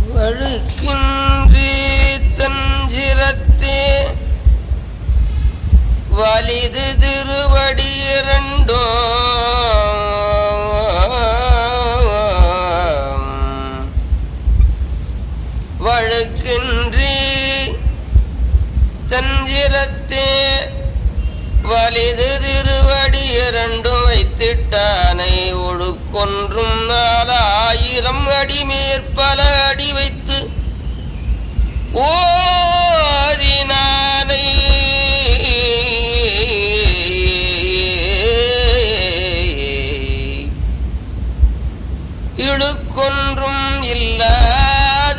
வழுக்கின்றி தஞ்சிரத்தே வலிது திருவடி இரண்டோ வழுக்கின்றி தஞ்சிரத்தே வலிது திருவடி இரண்டும் வைத்திட்டானை ஒழுக்கொன்றும் நாலாயிரம் அடி மேற்பல அடி வைத்து ஓதினானை இழுக்கொன்றும் இல்லாத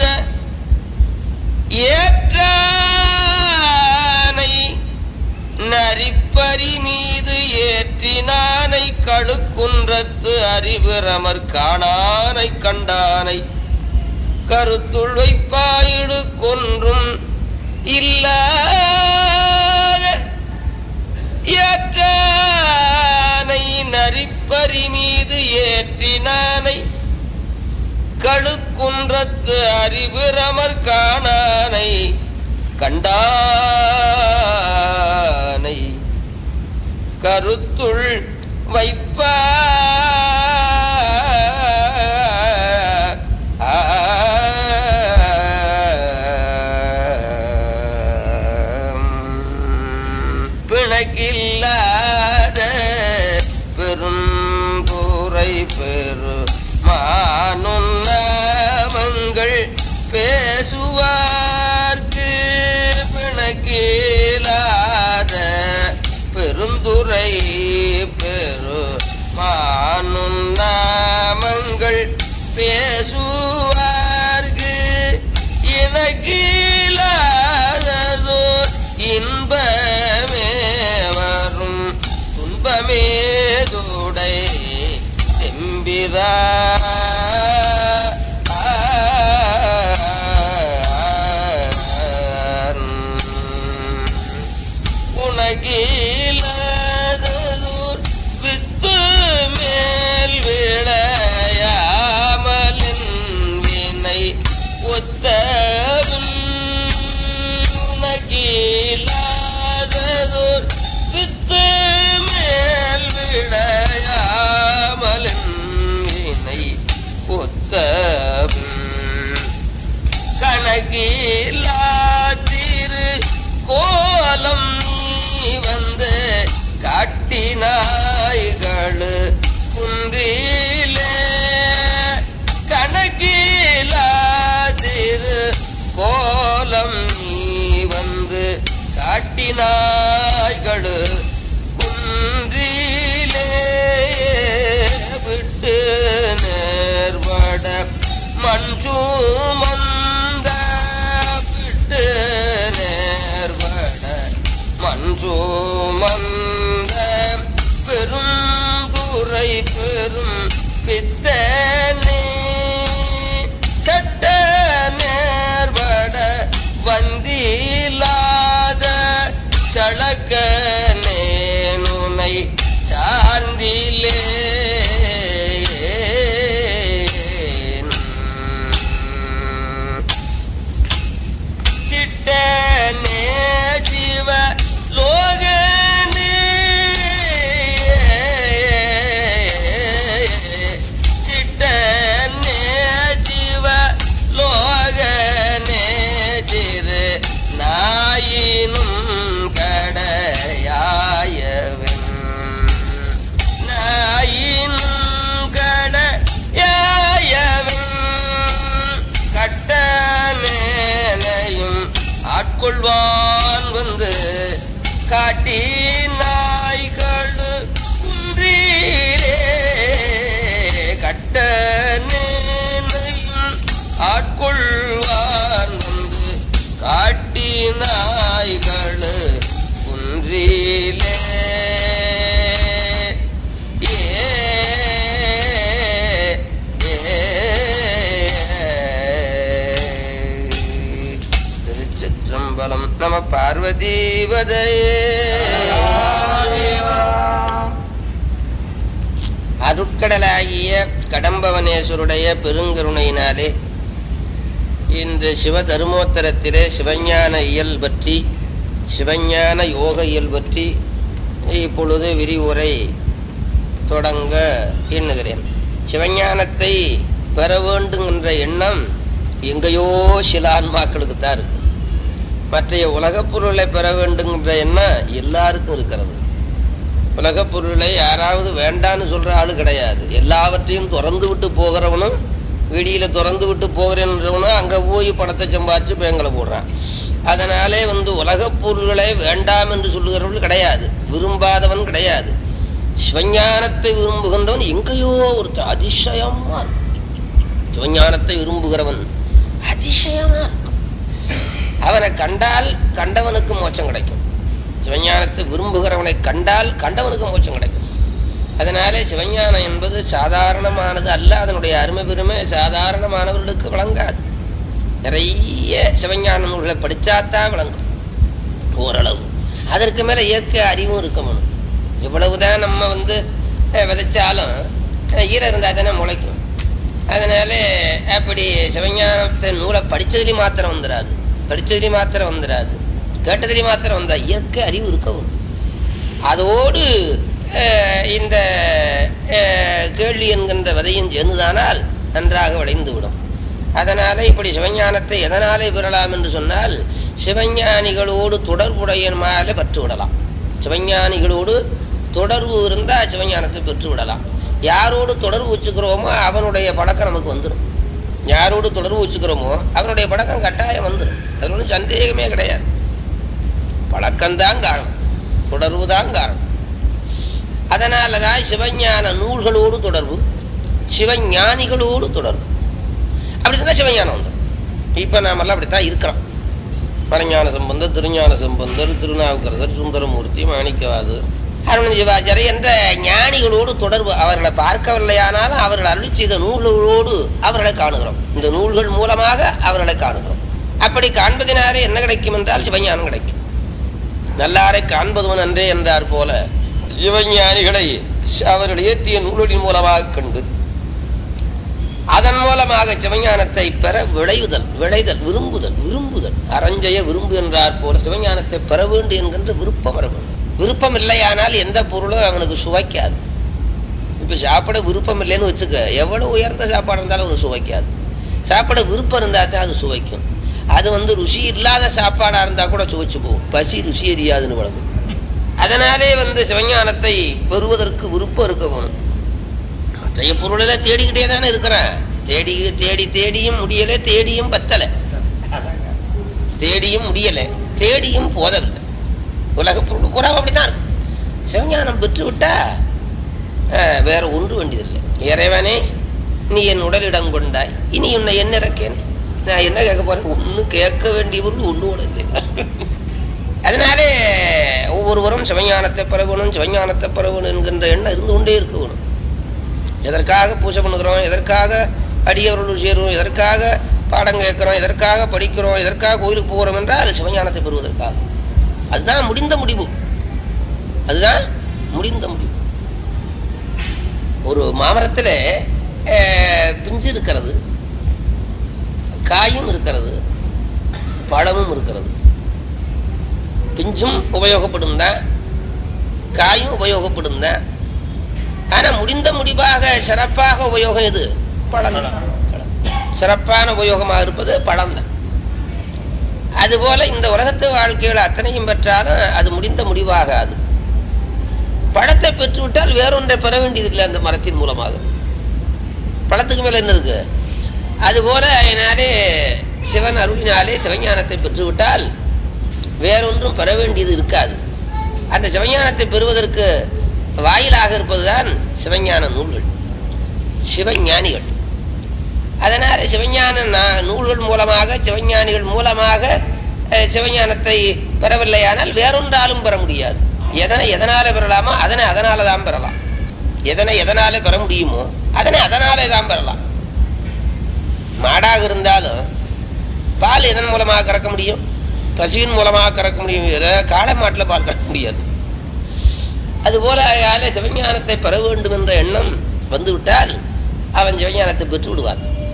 ஏற்றானை நரிப்பறி மீது ஏற்றினானை கழுக்குன்றத்து அறிவிரமர் காணானை கண்டானை கருத்துள் வைப்பாயிடு கொன்றும் இல்லாத ஏற்றானை நரிப்பறி மீது ஏற்றினானை கழுக்குன்றத்து அறிவிரமர் காணானை கண்டானை கருத்துள் வைப்ப பிணக்கில்லாத பெரும் கூரை பெரு மானுன்னமங்கள் பேசுவார்க்கு பிணக்கிலாத பெருந்துரை பெரு மானுன்னமங்கள் பேசுவார்க்கு இனக்கிலாததோ இன்பமே வரும் துன்பமே துடை செம்பிரா உனகிலதோர் வித்து மேல் விளையாமலின் வினை ஒத்தவன் உனகிலாததோர் வித்து மேல் விளையாமலின் வினை ஒத்தவன் கணக்கிலாத்திரு கோலம் நீ வந்து காட்டினாய்கள் குன்றிலே கணக்கிலாதிரு கோலம் நீ வந்து காட்டினாய்கள் குன்றிலே விட்டு நேர்வட மஞ்சூமந்த விட்டு நேர்வட மஞ்சூமந்த பெரும் துறை பெரும் பித்தனே சட்ட நேர்வட வந்திலாத சளக்க நேனுனை சார்ந்திலே சிட்டனே ஜீவ லோகனே சிட்டனே ஜீவ லோகனே திரு நாயினும் கடையாயவன் நாயினும் கடையாயவன் கட்டமேனையும் ஆட்கொள்வான் வந்து காட்டி நாய்கள் குன்றீரே கட்டமேனையும் ஆட்கொள்வான் வந்து காட்டி நாய்கள் குன்றிலே திருச்சிற்றம்பலம் நம பார்வதீவதையே அருட்கடலாகிய கடம்பவனேஸ்வருடைய பெருங்கருணையினாலே இந்த சிவ தர்மோத்தரத்திலே சிவஞான இயல் பற்றி சிவஞான யோக இயல் பற்றி இப்பொழுது விரிவுரை தொடங்க எண்ணுகிறேன் சிவஞானத்தை பெற வேண்டுங்கின்ற எண்ணம் எங்கேயோ சில ஆன்மாக்களுக்கு தான் இருக்கு மற்றைய உலகப் பொருளை பெற வேண்டுங்கிற எண்ணம் எல்லாருக்கும் இருக்கிறது உலகப் பொருளை யாராவது வேண்டான்னு சொல்ற ஆளு கிடையாது எல்லாவற்றையும் திறந்து விட்டு போகிறவனும் வெளியில திறந்து விட்டு போகிறேன்றவனும் அங்க போய் பணத்தை சம்பாரிச்சு பேங்களை போடுறான் அதனாலே வந்து உலகப் பொருள்களை வேண்டாம் என்று சொல்லுகிறவர்கள் கிடையாது விரும்பாதவன் கிடையாது சிவஞானத்தை விரும்புகின்றவன் எங்கேயோ ஒரு அதிசயமா இருக்கும் சிவஞானத்தை விரும்புகிறவன் அதிசயமா இருக்கும் அவனை கண்டால் கண்டவனுக்கு மோட்சம் கிடைக்கும் சிவஞானத்தை விரும்புகிறவனை கண்டால் கண்டவனுக்கு மோட்சம் கிடைக்கும் அதனாலே சிவஞானம் என்பது சாதாரணமானது அல்ல அதனுடைய அருமை பெருமை சாதாரணமானவர்களுக்கு விளங்காது நிறைய சிவஞான நூல்களை படித்தாத்தான் விளங்கும் ஓரளவு அதற்கு மேல இயற்கை அறிவும் இருக்கணும் இவ்வளவுதான் நம்ம வந்து அஹ், விதைச்சாலும் அஹ், ஈரம் இருந்தால் தானே முளைக்கும் அதனால அப்படி சிவஞானத்தை நூலை படிச்சதுலேயும் மாத்திரம் வந்துடாது படிச்சதுலேயும் மாத்திரம் வந்துடாது கேட்டதுலேயும் மாத்திரம் வந்தா இயற்கை அறிவு இருக்கவும் அதோடு அஹ், இந்த அஹ், கேள்வி என்கின்ற விதையும் சேர்ந்துதானால் நன்றாக விளைந்து விடும் அதனால இப்படி சிவஞானத்தை எதனாலே பெறலாம் என்று சொன்னால் சிவஞானிகளோடு தொடர்புடையமாலே பெற்று விடலாம் சிவஞானிகளோடு தொடர்பு இருந்தால் சிவஞானத்தை பெற்று விடலாம் யாரோடு தொடர்பு வச்சுக்கிறோமோ அவனுடைய பழக்கம் நமக்கு வந்துடும் யாரோடு தொடர்பு வச்சுக்கிறோமோ அவனுடைய பழக்கம் கட்டாயம் வந்துடும் அது ஒன்றும் சந்தேகமே கிடையாது பழக்கம்தான் காரணம் தொடர்பு தான் காரணம் அதனால தான் சிவஞான நூல்களோடு தொடர்பு சிவஞானிகளோடு தொடர்பு அப்படி இருந்தால் சிவஞானம் வந்துடும் இப்போ நாமெல்லாம் அப்படித்தான் இருக்கிறோம் பரஞான சம்பந்தர் திருஞான சம்பந்தர் திருநாவுக்கரசர் சுந்தரமூர்த்தி மாணிக்கவாது அருண சிவாச்சாரி என்ற ஞானிகளோடு தொடர்பு அவர்களை பார்க்கவில்லையானாலும் அவர்கள் அருளி செய்த நூல்களோடு அவர்களை காணுகிறோம் இந்த நூல்கள் மூலமாக அவர்களை காணுகிறோம் அப்படி காண்பதினாலே என்ன கிடைக்கும் என்றால் சிவஞானம் கிடைக்கும் நல்லாரை காண்பதுவன் அன்றே என்றார் போல சிவஞானிகளை அவர்கள் ஏற்றிய நூல்களின் மூலமாக கண்டு அதன் மூலமாக சிவஞானத்தை பெற விளைவுதல் விளைதல் விரும்புதல் விரும்புதல் அரஞ்சய விரும்பு என்றார் போல சிவஞானத்தை பெற வேண்டும் என்கின்ற விருப்பம் வர வேண்டும் விருப்பம் இல்லையானால் எந்த பொருளும் அவனுக்கு சுவைக்காது இப்ப சாப்பிட விருப்பம் இல்லைன்னு வச்சுக்க எவ்வளவு உயர்ந்த சாப்பாடு இருந்தாலும் அவனுக்கு சுவைக்காது சாப்பிட விருப்பம் இருந்தா தான் அது சுவைக்கும் அது வந்து ருசி இல்லாத சாப்பாடா இருந்தா கூட சுவைச்சு போகும் பசி ருசி எரியாதுன்னு வளரும் அதனாலே வந்து சிவஞானத்தை பெறுவதற்கு விருப்பம் இருக்க வேணும் மற்றைய பொருளில தேடிக்கிட்டே தானே இருக்கிறேன் தேடி தேடி தேடியும் முடியல தேடியும் பத்தல தேடியும் முடியல தேடியும் போதவில்லை உலக பொருள் கூட அப்படித்தான் இருக்கு. சிவஞானம் பெற்று விட்டா அஹ், வேற ஒன்று வேண்டியதில்லை இறைவனே நீ என் உடலிடம் கொண்டாய் இனி உன்னை என்ன இறக்கேன் நான் என்ன கேட்க போறேன் ஒன்னும் கேட்க வேண்டிய பொருள் ஒண்ணு கூட இல்லை அதனாலே ஒவ்வொருவரும் சிவஞானத்தை பெறவணும் சிவஞானத்தை பெறவணும் என்கின்ற எண்ணம் இருந்து கொண்டே இருக்க வேணும் எதற்காக பூஜை பண்ணுகிறோம் எதற்காக அடியவர்கள் சேருவோம் எதற்காக பாடம் கேட்கிறோம் எதற்காக படிக்கிறோம் எதற்காக கோயிலுக்கு போகிறோம் என்றால் அது சிவஞானத்தை பெறுவதற்காக அதுதான் முடிந்த முடிவு அதுதான் முடிந்த முடிவு ஒரு மாமரத்தில் பிஞ்சு இருக்கிறது காயும் இருக்கிறது பழமும் இருக்கிறது பிஞ்சும் உபயோகப்படும் தான் காயும் உபயோகப்படும் தான் ஆனா முடிந்த முடிவாக சிறப்பாக உபயோகம் எது பழம் சிறப்பான உபயோகமாக இருப்பது பழம் தான் அதுபோல இந்த உலகத்து வாழ்க்கைகள் அத்தனையும் பெற்றாலும் அது முடிந்த முடிவாகாது பழத்தை பெற்றுவிட்டால் வேறொன்றை பெற வேண்டியதில்லை அந்த மரத்தின் மூலமாக பழத்துக்கு மேல என்ன இருக்கு அதுபோல அதனாலே சிவன் அருளினாலே சிவஞானத்தை பெற்றுவிட்டால் வேறொன்றும் பெற வேண்டியது இருக்காது அந்த சிவஞானத்தை பெறுவதற்கு வாயிலாக இருப்பதுதான் சிவஞான நூல்கள் சிவஞானிகள் அதனால சிவஞான நா- நூல்கள் மூலமாக சிவஞானிகள் மூலமாக அஹ், சிவஞானத்தை பெறவில்லையானால் வேறொன்றாலும் பெற முடியாது எதனை எதனால பெறலாமோ அதனை அதனால தான் பெறலாம் எதனை எதனால பெற முடியுமோ அதனை அதனாலே தான் பெறலாம் மாடாக இருந்தாலும் பால் எதன் மூலமாக கறக்க முடியும் பசுவின் மூலமாக கறக்க முடியும் வேற காளை மாட்டில் பால் கறக்க முடியாது அதுபோல அயால சிவஞானத்தை பெற வேண்டும் என்ற எண்ணம் வந்துவிட்டால் அவன் சிவஞானத்தை பெற்று விடுவான்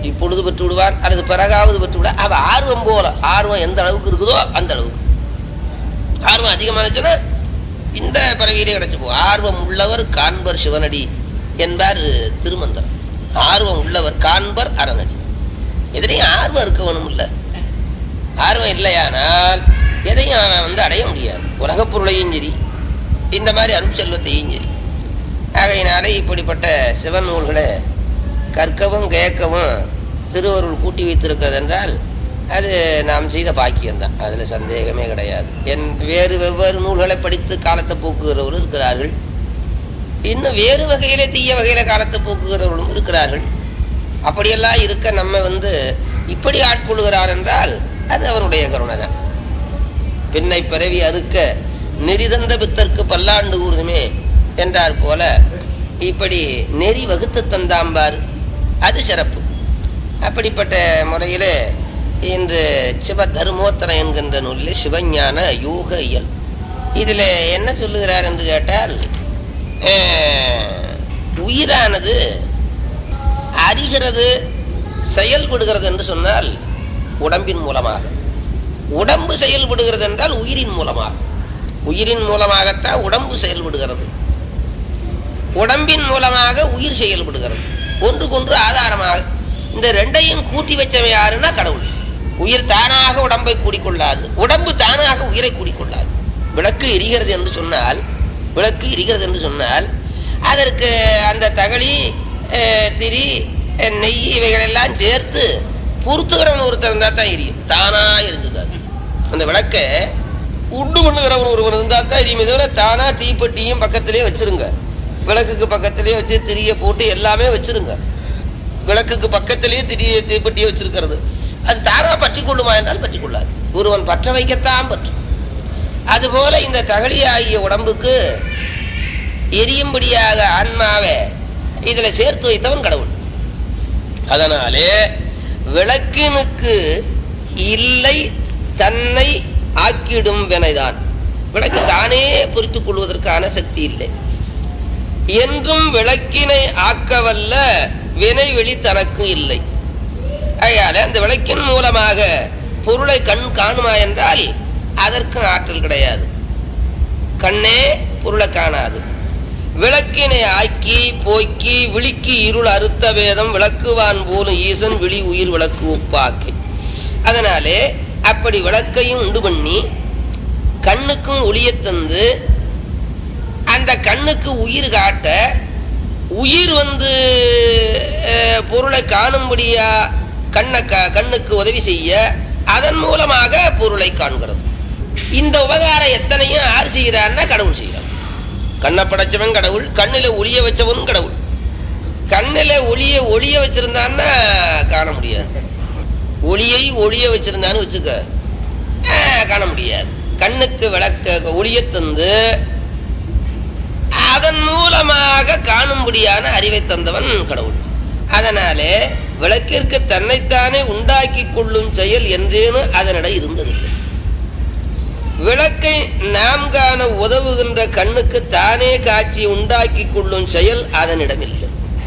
இப்பொழுது பெற்று விடுவான் அல்லது பிறகாவது பெற்று விட அவ ஆர்வம் போல ஆர்வம் எந்த அளவுக்கு இருக்குதோ அந்த அளவுக்கு ஆர்வம் அதிகமானுச்சுன்னா இந்த பிறவியிலே கிடைச்சு போ ஆர்வம் உள்ளவர் காண்பர் சிவனடி என்பார் திருமந்தர் ஆர்வம் உள்ளவர் காண்பர் அரணடி எதிரையும் ஆர்வம் இருக்கவனும் இல்ல ஆர்வம் இல்லையானால் எதையும் அவன் வந்து அடைய முடியாது உலகப் பொருளையும் சரி இந்த மாதிரி அருட்செல்வத்தையும் சரி ஆகையினாலே இப்படிப்பட்ட சிவன் நூல்களை கற்கவும் கேட்கவும் திருவருள் கூட்டி வைத்திருக்கிறது என்றால் அது நாம் செய்த பாக்கியம்தான் அதில் சந்தேகமே கிடையாது என் வேறு வெவ்வேறு நூல்களை படித்து காலத்தை போக்குகிறவர்கள் இருக்கிறார்கள் இன்னும் வேறு வகையிலே தீய வகையில காலத்தை போக்குகிறவர்களும் இருக்கிறார்கள் அப்படியெல்லாம் இருக்க நம்ம வந்து இப்படி ஆட்கொள்கிறார் என்றால் அது அவருடைய கருணை தான் பின்னை பிறவி அறுக்க நெறிதந்த பித்தற்கு பல்லாண்டு கூறுதுமே என்றார் போல இப்படி நெறி வகுத்து தந்தாம்பார் அது சிறப்பு அப்படிப்பட்ட முறையில் இன்று சிவ தர்மோத்தரம் என்கின்ற நூலில் சிவஞான யோக இயல் இதில் என்ன சொல்லுகிறார் என்று கேட்டால் அஹ், உயிரானது அறிகிறது செயல்படுகிறது என்று சொன்னால் உடம்பின் மூலமாக உடம்பு செயல்படுகிறது என்றால் உயிரின் மூலமாக உயிரின் மூலமாகத்தான் உடம்பு செயல்படுகிறது உடம்பின் மூலமாக உயிர் செயல்படுகிறது ஒன்றுக்கொன்று ஆதாரமாக இந்த ரெண்டையும் கூட்டி வச்சவன் யாருன்னா கடவுள் உயிர் தானாக உடம்பை கூடிக்கொள்ளாது உடம்பு தானாக உயிரை கூடிக்கொள்ளாது விளக்கு எரிகிறது என்று சொன்னால் விளக்கு எரிகிறது என்று சொன்னால் அதற்கு அந்த தகளி அஹ், திரி அஹ், நெய் இவைகளெல்லாம் சேர்த்து பொறுத்துகிறவன் ஒருத்தர் இருந்தால் தான் எரியும் தானா இருந்தது அது அந்த விளக்கை உண்டு பண்ணுகிறவன் ஒருவன் இருந்தால் தான் எரியுமே தவிர தானா தீப்பெட்டியும் பக்கத்திலே வச்சிருங்க விளக்குக்கு பக்கத்திலே வச்சு திரிய போட்டு எல்லாமே வச்சிருங்க விளக்குக்கு பக்கத்திலேயே திரிய தீப்பெட்டியை வச்சிருக்கிறது அது தானா பற்றி கொள்ளுமா என்றால் பற்றி கொள்ளாது ஒருவன் பற்ற வைக்கத்தான் பற்றும் அதுபோல இந்த தகழியாகிய உடம்புக்கு எரியும்படியாக ஆன்மாவை இதுல சேர்த்து வைத்தவன் கடவுள் அதனாலே விளக்கினுக்கு இல்லை தன்னை ஆக்கிடும் வினைதான் விளக்கு தானே பொறித்துக் கொள்வதற்கான சக்தி இல்லை என்றும் விளக்கினை ஆக்கவல்ல வினை வெளி தனக்கு இல்லை ஆகையால அந்த விளக்கின் மூலமாக பொருளை கண் காணுமா என்றால் அதற்கு ஆற்றல் கிடையாது கண்ணே பொருளை காணாது விளக்கினை ஆக்கி போக்கி விழிக்கு இருள் அறுத்த வேதம் விளக்குவான் போலும் ஈசன் விழி உயிர் விளக்கு உப்பாக்கி அதனாலே அப்படி விளக்கையும் உண்டு பண்ணி கண்ணுக்கும் ஒளியத் தந்து அந்த கண்ணுக்கு உயிர் காட்ட உயிர் வந்து அஹ், பொருளை காணும்படியா கண்ணை க- கண்ணுக்கு உதவி செய்ய அதன் மூலமாக பொருளை காண்கிறது இந்த உபகாரம் எத்தனையும் யார் செய்கிறான்னா கடவுள் செய்கிறார் கண்ணை படைச்சவன் கடவுள் கண்ணில ஒளிய வச்சவனும் கடவுள் கண்ணில ஒளிய ஒளிய வச்சிருந்தான்னா காண முடியாது ஒளியை ஒளிய வச்சிருந்தான்னு வச்சுக்க ஆஹ், காண முடியாது கண்ணுக்கு விளக்க ஒளிய தந்து அதன் மூலமாக காணும்படியான அறிவை தந்தவன் கடவுள் அதனாலே விளக்கிற்கு தன்னைத்தானே உண்டாக்கி கொள்ளும் செயல் என்றேனு அதனிட இருந்ததில்லை விளக்கை நாம் காண உதவுகின்ற கண்ணுக்கு தானே காட்சி உண்டாக்கி கொள்ளும் செயல் அதனிடமில்லை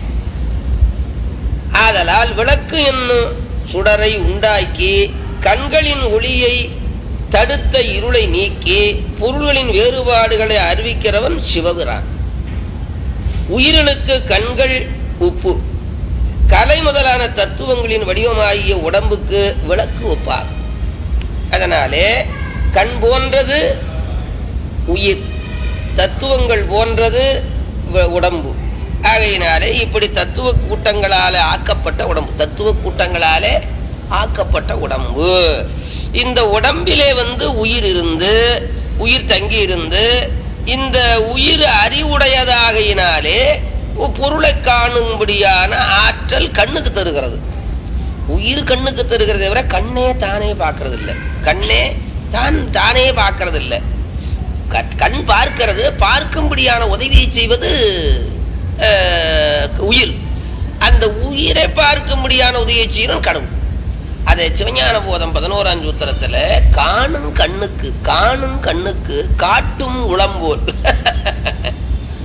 ஆதலால் விளக்கு என்னும் சுடரை உண்டாக்கி கண்களின் ஒளியை தடுத்த இருளை நீக்கி பொருள்களின் வேறுபாடுகளை அறிவிக்கிறவன் சிவபிரான் உயிர்களுக்கு கண்கள் உப்பு கலை முதலான தத்துவங்களின் வடிவமாகிய உடம்புக்கு விளக்கு ஒப்பாகும் அதனாலே கண் போன்றது உயிர் தத்துவங்கள் போன்றது வ- உடம்பு ஆகையினாலே இப்படி தத்துவ கூட்டங்களாலே ஆக்கப்பட்ட உடம்பு தத்துவ கூட்டங்களாலே ஆக்கப்பட்ட உடம்பு இந்த உடம்பிலே வந்து உயிர் இருந்து உயிர் தங்கி இருந்து இந்த உயிர் அறிவுடையதாகையினாலே ஒ- பொருளை காணும்படியான ஆற்றல் கண்ணுக்கு தருகிறது உயிர் கண்ணுக்கு தருகிறதை தவிர கண்ணே தானே பார்க்கறது இல்ல கண்ணே தான் தானே பார்க்கறது இல்ல கண்- கண் பார்க்கிறது பார்க்கும்படியான உதவியை செய்வது அஹ், உயிர் அந்த உயிரை பார்க்கும்படியான உதவியை செய்யணும் கடவுள் அதை சிவஞான போதம் பதினோராம் சூத்திரத்துல காணும் கண்ணுக்கு காணும் கண்ணுக்கு காட்டும் உளம்போல்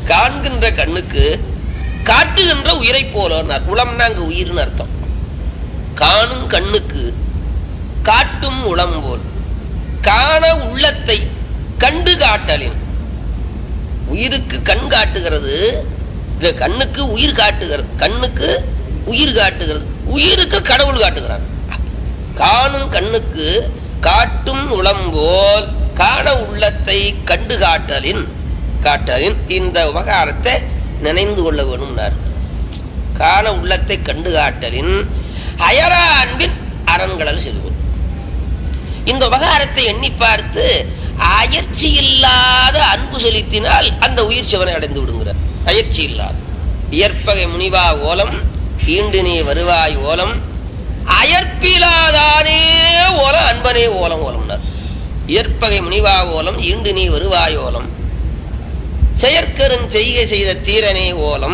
காண்கின்ற கண்ணுக்கு காட்டுகின்ற உயிரை போல உளம்னா அங்க உயிர்னு அர்த்தம் காணும் கண்ணுக்கு காட்டும் உளம்போல் காண உள்ளத்தை கண்டு காட்டலின் உயிருக்கு கண் காட்டுகிறது இந்த கண்ணுக்கு உயிர் காட்டுகிறது கண்ணுக்கு உயிர் காட்டுகிறது உயிருக்கு கடவுள் காட்டுகிறான் காணும் கண்ணுக்கு காட்டும் உளம்போல் காண உள்ளத்தை கண்டு காட்டலின் காட்டலின் இந்த உபகாரத்தை நினைந்து கொள்ள வேணும்னார் காண உள்ளத்தை கண்டு காட்டலின் அயரா அன்பின் அரண்களல் செல்வன் இந்த உபகாரத்தை எண்ணி பார்த்து அயற்சி இல்லாத அன்பு செலுத்தினால் அந்த உயிர் சிவனை அடைந்து விடுங்கிறார் அயற்சி இல்லாத இயற்பகை முனிவா ஓலம் ஈண்டு நீ வருவாய் ஓலம் அயற்பிலாதானே ஓலம் அன்பனே ஓலம் ஓலம்னார் இயற்பகை முனிவா ஓலம் ஈண்டு நீ வருவாய் ஓலம் செயற்கருஞ் செய்கை செய்த தீரனே ஓலம்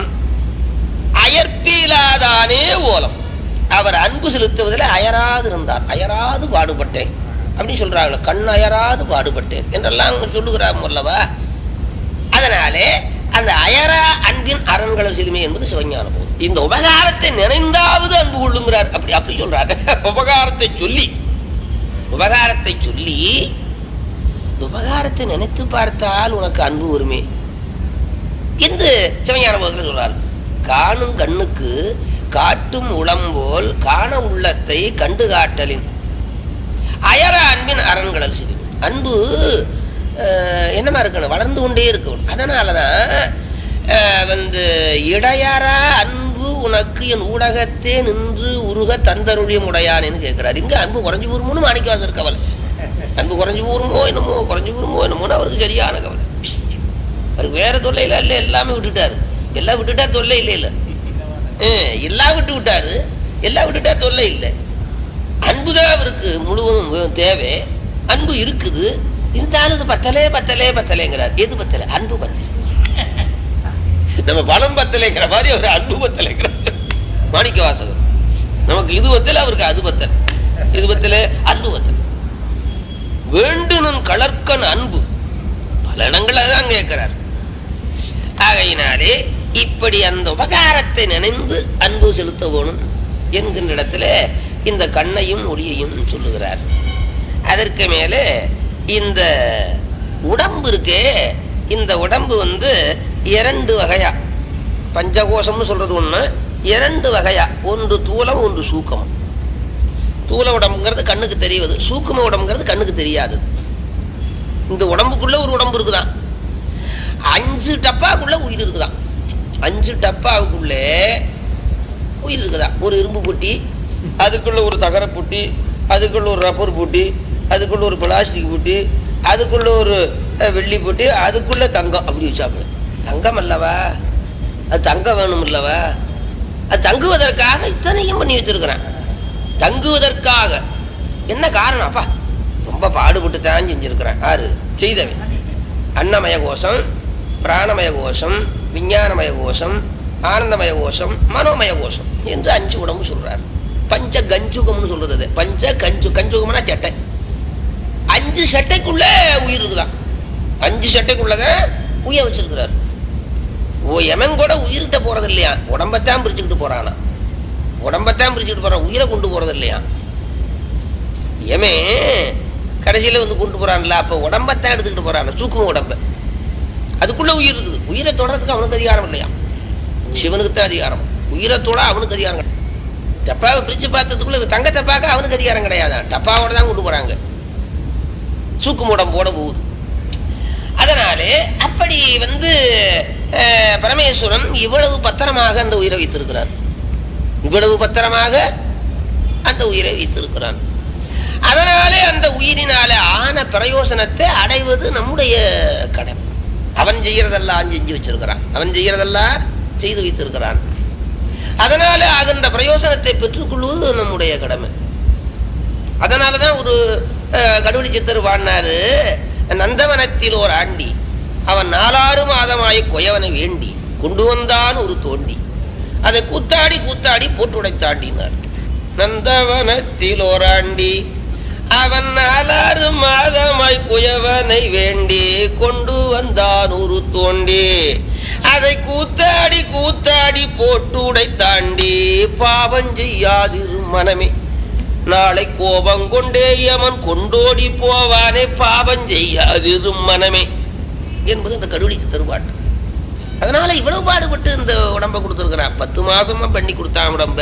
அயற்பிலாதானே ஓலம் அவர் அன்பு செலுத்துவதில் அயராது இருந்தார் அயராது பாடுபட்டேன் அப்படின்னு சொல்றாங்களே கண் அயராது பாடுபட்டேன் என்றெல்லாம் அவங்க சொல்லுகிறார் அல்லவா அதனாலே அந்த அயரா அன்பின் அரண்கள சிறுமை என்பது சிவஞான போதும் இந்த உபகாரத்தை நினைந்தாவது அன்பு கொள்ளுங்கிறார் அப்படி அப்படி சொல்றாரு உபகாரத்தை சொல்லி உபகாரத்தை சொல்லி இந்த உபகாரத்தை நினைத்து பார்த்தால் உனக்கு அன்பு வருமே என்று சிவஞான போதில் சொல்றார் காணும் கண்ணுக்கு காட்டும் உளம்போல் காண உள்ளத்தை கண்டு காட்டலின் அயர அன்பின் அரண்களல் சிறு அன்பு அஹ், என்னமா இருக்கணும் வளர்ந்து கொண்டே இருக்கணும் அதனாலதான் அஹ், வந்து இடையறா அன்பு உனக்கு என் ஊடகத்தே நின்று உருக தந்தருளியம் உடையானேன்னு கேட்கிறார் இங்க அன்பு குறைஞ்சு ஊருமோன்னு மாணிக்கவாசர் கவலை அன்பு குறைஞ்சு ஊருமோ என்னமோ குறைஞ்சு ஊருமோ என்னமோன்னு அவருக்கு சரியான கவலை அவருக்கு வேற தொல்லையில இல்ல எல்லாமே விட்டுட்டாரு எல்லாம் விட்டுட்டா தொல்லை இல்லை இல்ல ஹம், எல்லாம் விட்டு விட்டாரு எல்லாம் விட்டுட்டா தொல்லை இல்லை அன்புதான் அவருக்கு முழுவதும் வே- தேவை அன்பு இருக்குது இருந்தாலும் இது பத்தலே பத்தலே பத்தலேங்கிறார் எது பத்தலை அன்பு பத்தலை நம்ம பலம் பத்தலைங்கிற மாதிரி அவர் அன்பு பத்தலைங்கிறார் மாணிக்க வாசகர் நமக்கு இது பத்தல அவருக்கு அது பத்தல் இது பத்தல அன்பு பத்தல் வேண்டுனன் கலர்க்கன் அன்பு பல இடங்கள்ல தான் கேட்கிறார் ஆகையினாலே இப்படி அந்த உபகாரத்தை நினைந்து அன்பு செலுத்த வேணும் என்கின்ற இடத்துல இந்த கண்ணையும் ஒளியையும் சொல்லுகிறார் அதற்கு மேலே இந்த உடம்பு இருக்கே இந்த உடம்பு வந்து இரண்டு வகையா பஞ்சகோஷம்னு சொல்றது ஒண்ணு இரண்டு வகையா ஒன்று தூலம் ஒன்று சூக்கம் தூல உடம்புங்கிறது கண்ணுக்கு தெரிவது சூக்கும உடம்புங்கிறது கண்ணுக்கு தெரியாது இந்த உடம்புக்குள்ள ஒரு உடம்பு இருக்குதான் அஞ்சு டப்பாக்குள்ள உயிர் இருக்குதான் அஞ்சு டப்பாவுக்குள்ளே உயிர் இருக்குதா ஒரு இரும்பு பொட்டி அதுக்குள்ள ஒரு தகர பொட்டி அதுக்குள்ள ஒரு ரப்பர் பொட்டி அதுக்குள்ள ஒரு பிளாஸ்டிக் பொட்டி அதுக்குள்ள ஒரு அஹ், வெள்ளி பொட்டி அதுக்குள்ள தங்கம் அப்படி வச்சாப்புல தங்கம் அல்லவா அது தங்கம் வேணும் அல்லவா அது தங்குவதற்காக இத்தனையும் பண்ணி வச்சிருக்கிறான் தங்குவதற்காக என்ன காரணம் அப்பா ரொம்ப பாடுபட்டு தான் செஞ்சிருக்கிறான் யாரு செய்தவன் அன்னமய கோஷம் பிராணமய கோஷம் விஞ்ஞானமய கோஷம் ஆனந்தமய கோஷம் மனோமய கோஷம் என்று அஞ்சு உடம்பு சொல்றார் பஞ்ச கஞ்சுகம்னு சொல்றது அது. பஞ்ச கஞ்சு கஞ்சுகம்னா சட்டை அஞ்சு சட்டைக்குள்ள உயிர் இருக்குதான் அஞ்சு சட்டைக்குள்ளதான் உயிர் வச்சிருக்கிறார் ஓ எமன் கூட உயிர்கிட்ட போறது இல்லையா உடம்பத்தான் பிரிச்சுக்கிட்டு போறானா உடம்பத்தான் பிரிச்சுக்கிட்டு போறான் உயிரை கொண்டு போறது இல்லையா எமே கடைசியில வந்து கொண்டு போறான்ல அப்ப உடம்பத்தான் எடுத்துக்கிட்டு போறான் சூக்கும உடம்ப அதுக்குள்ள உயிர் இருக்குது உயிரை தொடறதுக்கு அவனுக்கு அதிகாரம் இல்லையா சிவனுக்கு தான் அதிகாரம் உயிரை தொட அவனுக்கு அதிகாரம் கிடையாது டப்பாவை பிரிச்சு பார்த்ததுக்குள்ள இது தங்கத்தை பார்க்க அவனுக்கு அதிகாரம் கிடையாது டப்பாவோட தான் கொண்டு போறாங்க சூக்கும உடம்போட போகுது அதனாலே அப்படி வந்து அஹ், பரமேஸ்வரன் இவ்வளவு பத்திரமாக அந்த உயிரை வைத்திருக்கிறார் இவ்வளவு பத்திரமாக அந்த உயிரை வைத்திருக்கிறான் அதனாலே அந்த உயிரினால ஆன பிரயோசனத்தை அடைவது நம்முடைய கடமை அவன் செய்யறதெல்லாம் செஞ்சு வச்சிருக்கிறான் அவன் செய்யறதெல்லாம் செய்து வைத்திருக்கிறான் அதனால ஆகின்ற பிரயோசனத்தை பெற்றுக்கொள்வது நம்முடைய கடமை அதனாலதான் ஒரு அஹ், கடவுளி சித்தர் வாழ்னாரு நந்தவனத்தில் ஒரு ஆண்டி அவன் நாலாறு மாதமாய் கொயவனை வேண்டி கொண்டு வந்தான் ஒரு தோண்டி அதை கூத்தாடி கூத்தாடி போட்டு உடைத்தாண்டினார் நந்தவனத்தில் ஓராண்டி அவன் நாலாறு மாதமாய் குயவனை வேண்டி கொண்டு வந்தான் ஒரு தோண்டி அதை கூத்தாடி கூத்தாடி போட்டு உடைத்தாண்டி பாவம் செய்யாதிரும் மனமே நாளை கோபம் கொண்டே அவன் கொண்டோடி போவானே பாவம் செய்யாதிரும் மனமே என்பது இந்த கடுவழிச்சு தருவாட்டு அதனால இவ்வளவு பாடுபட்டு இந்த உடம்ப கொடுத்துருக்கிறான் பத்து மாசமா பண்ணி கொடுத்தான் உடம்ப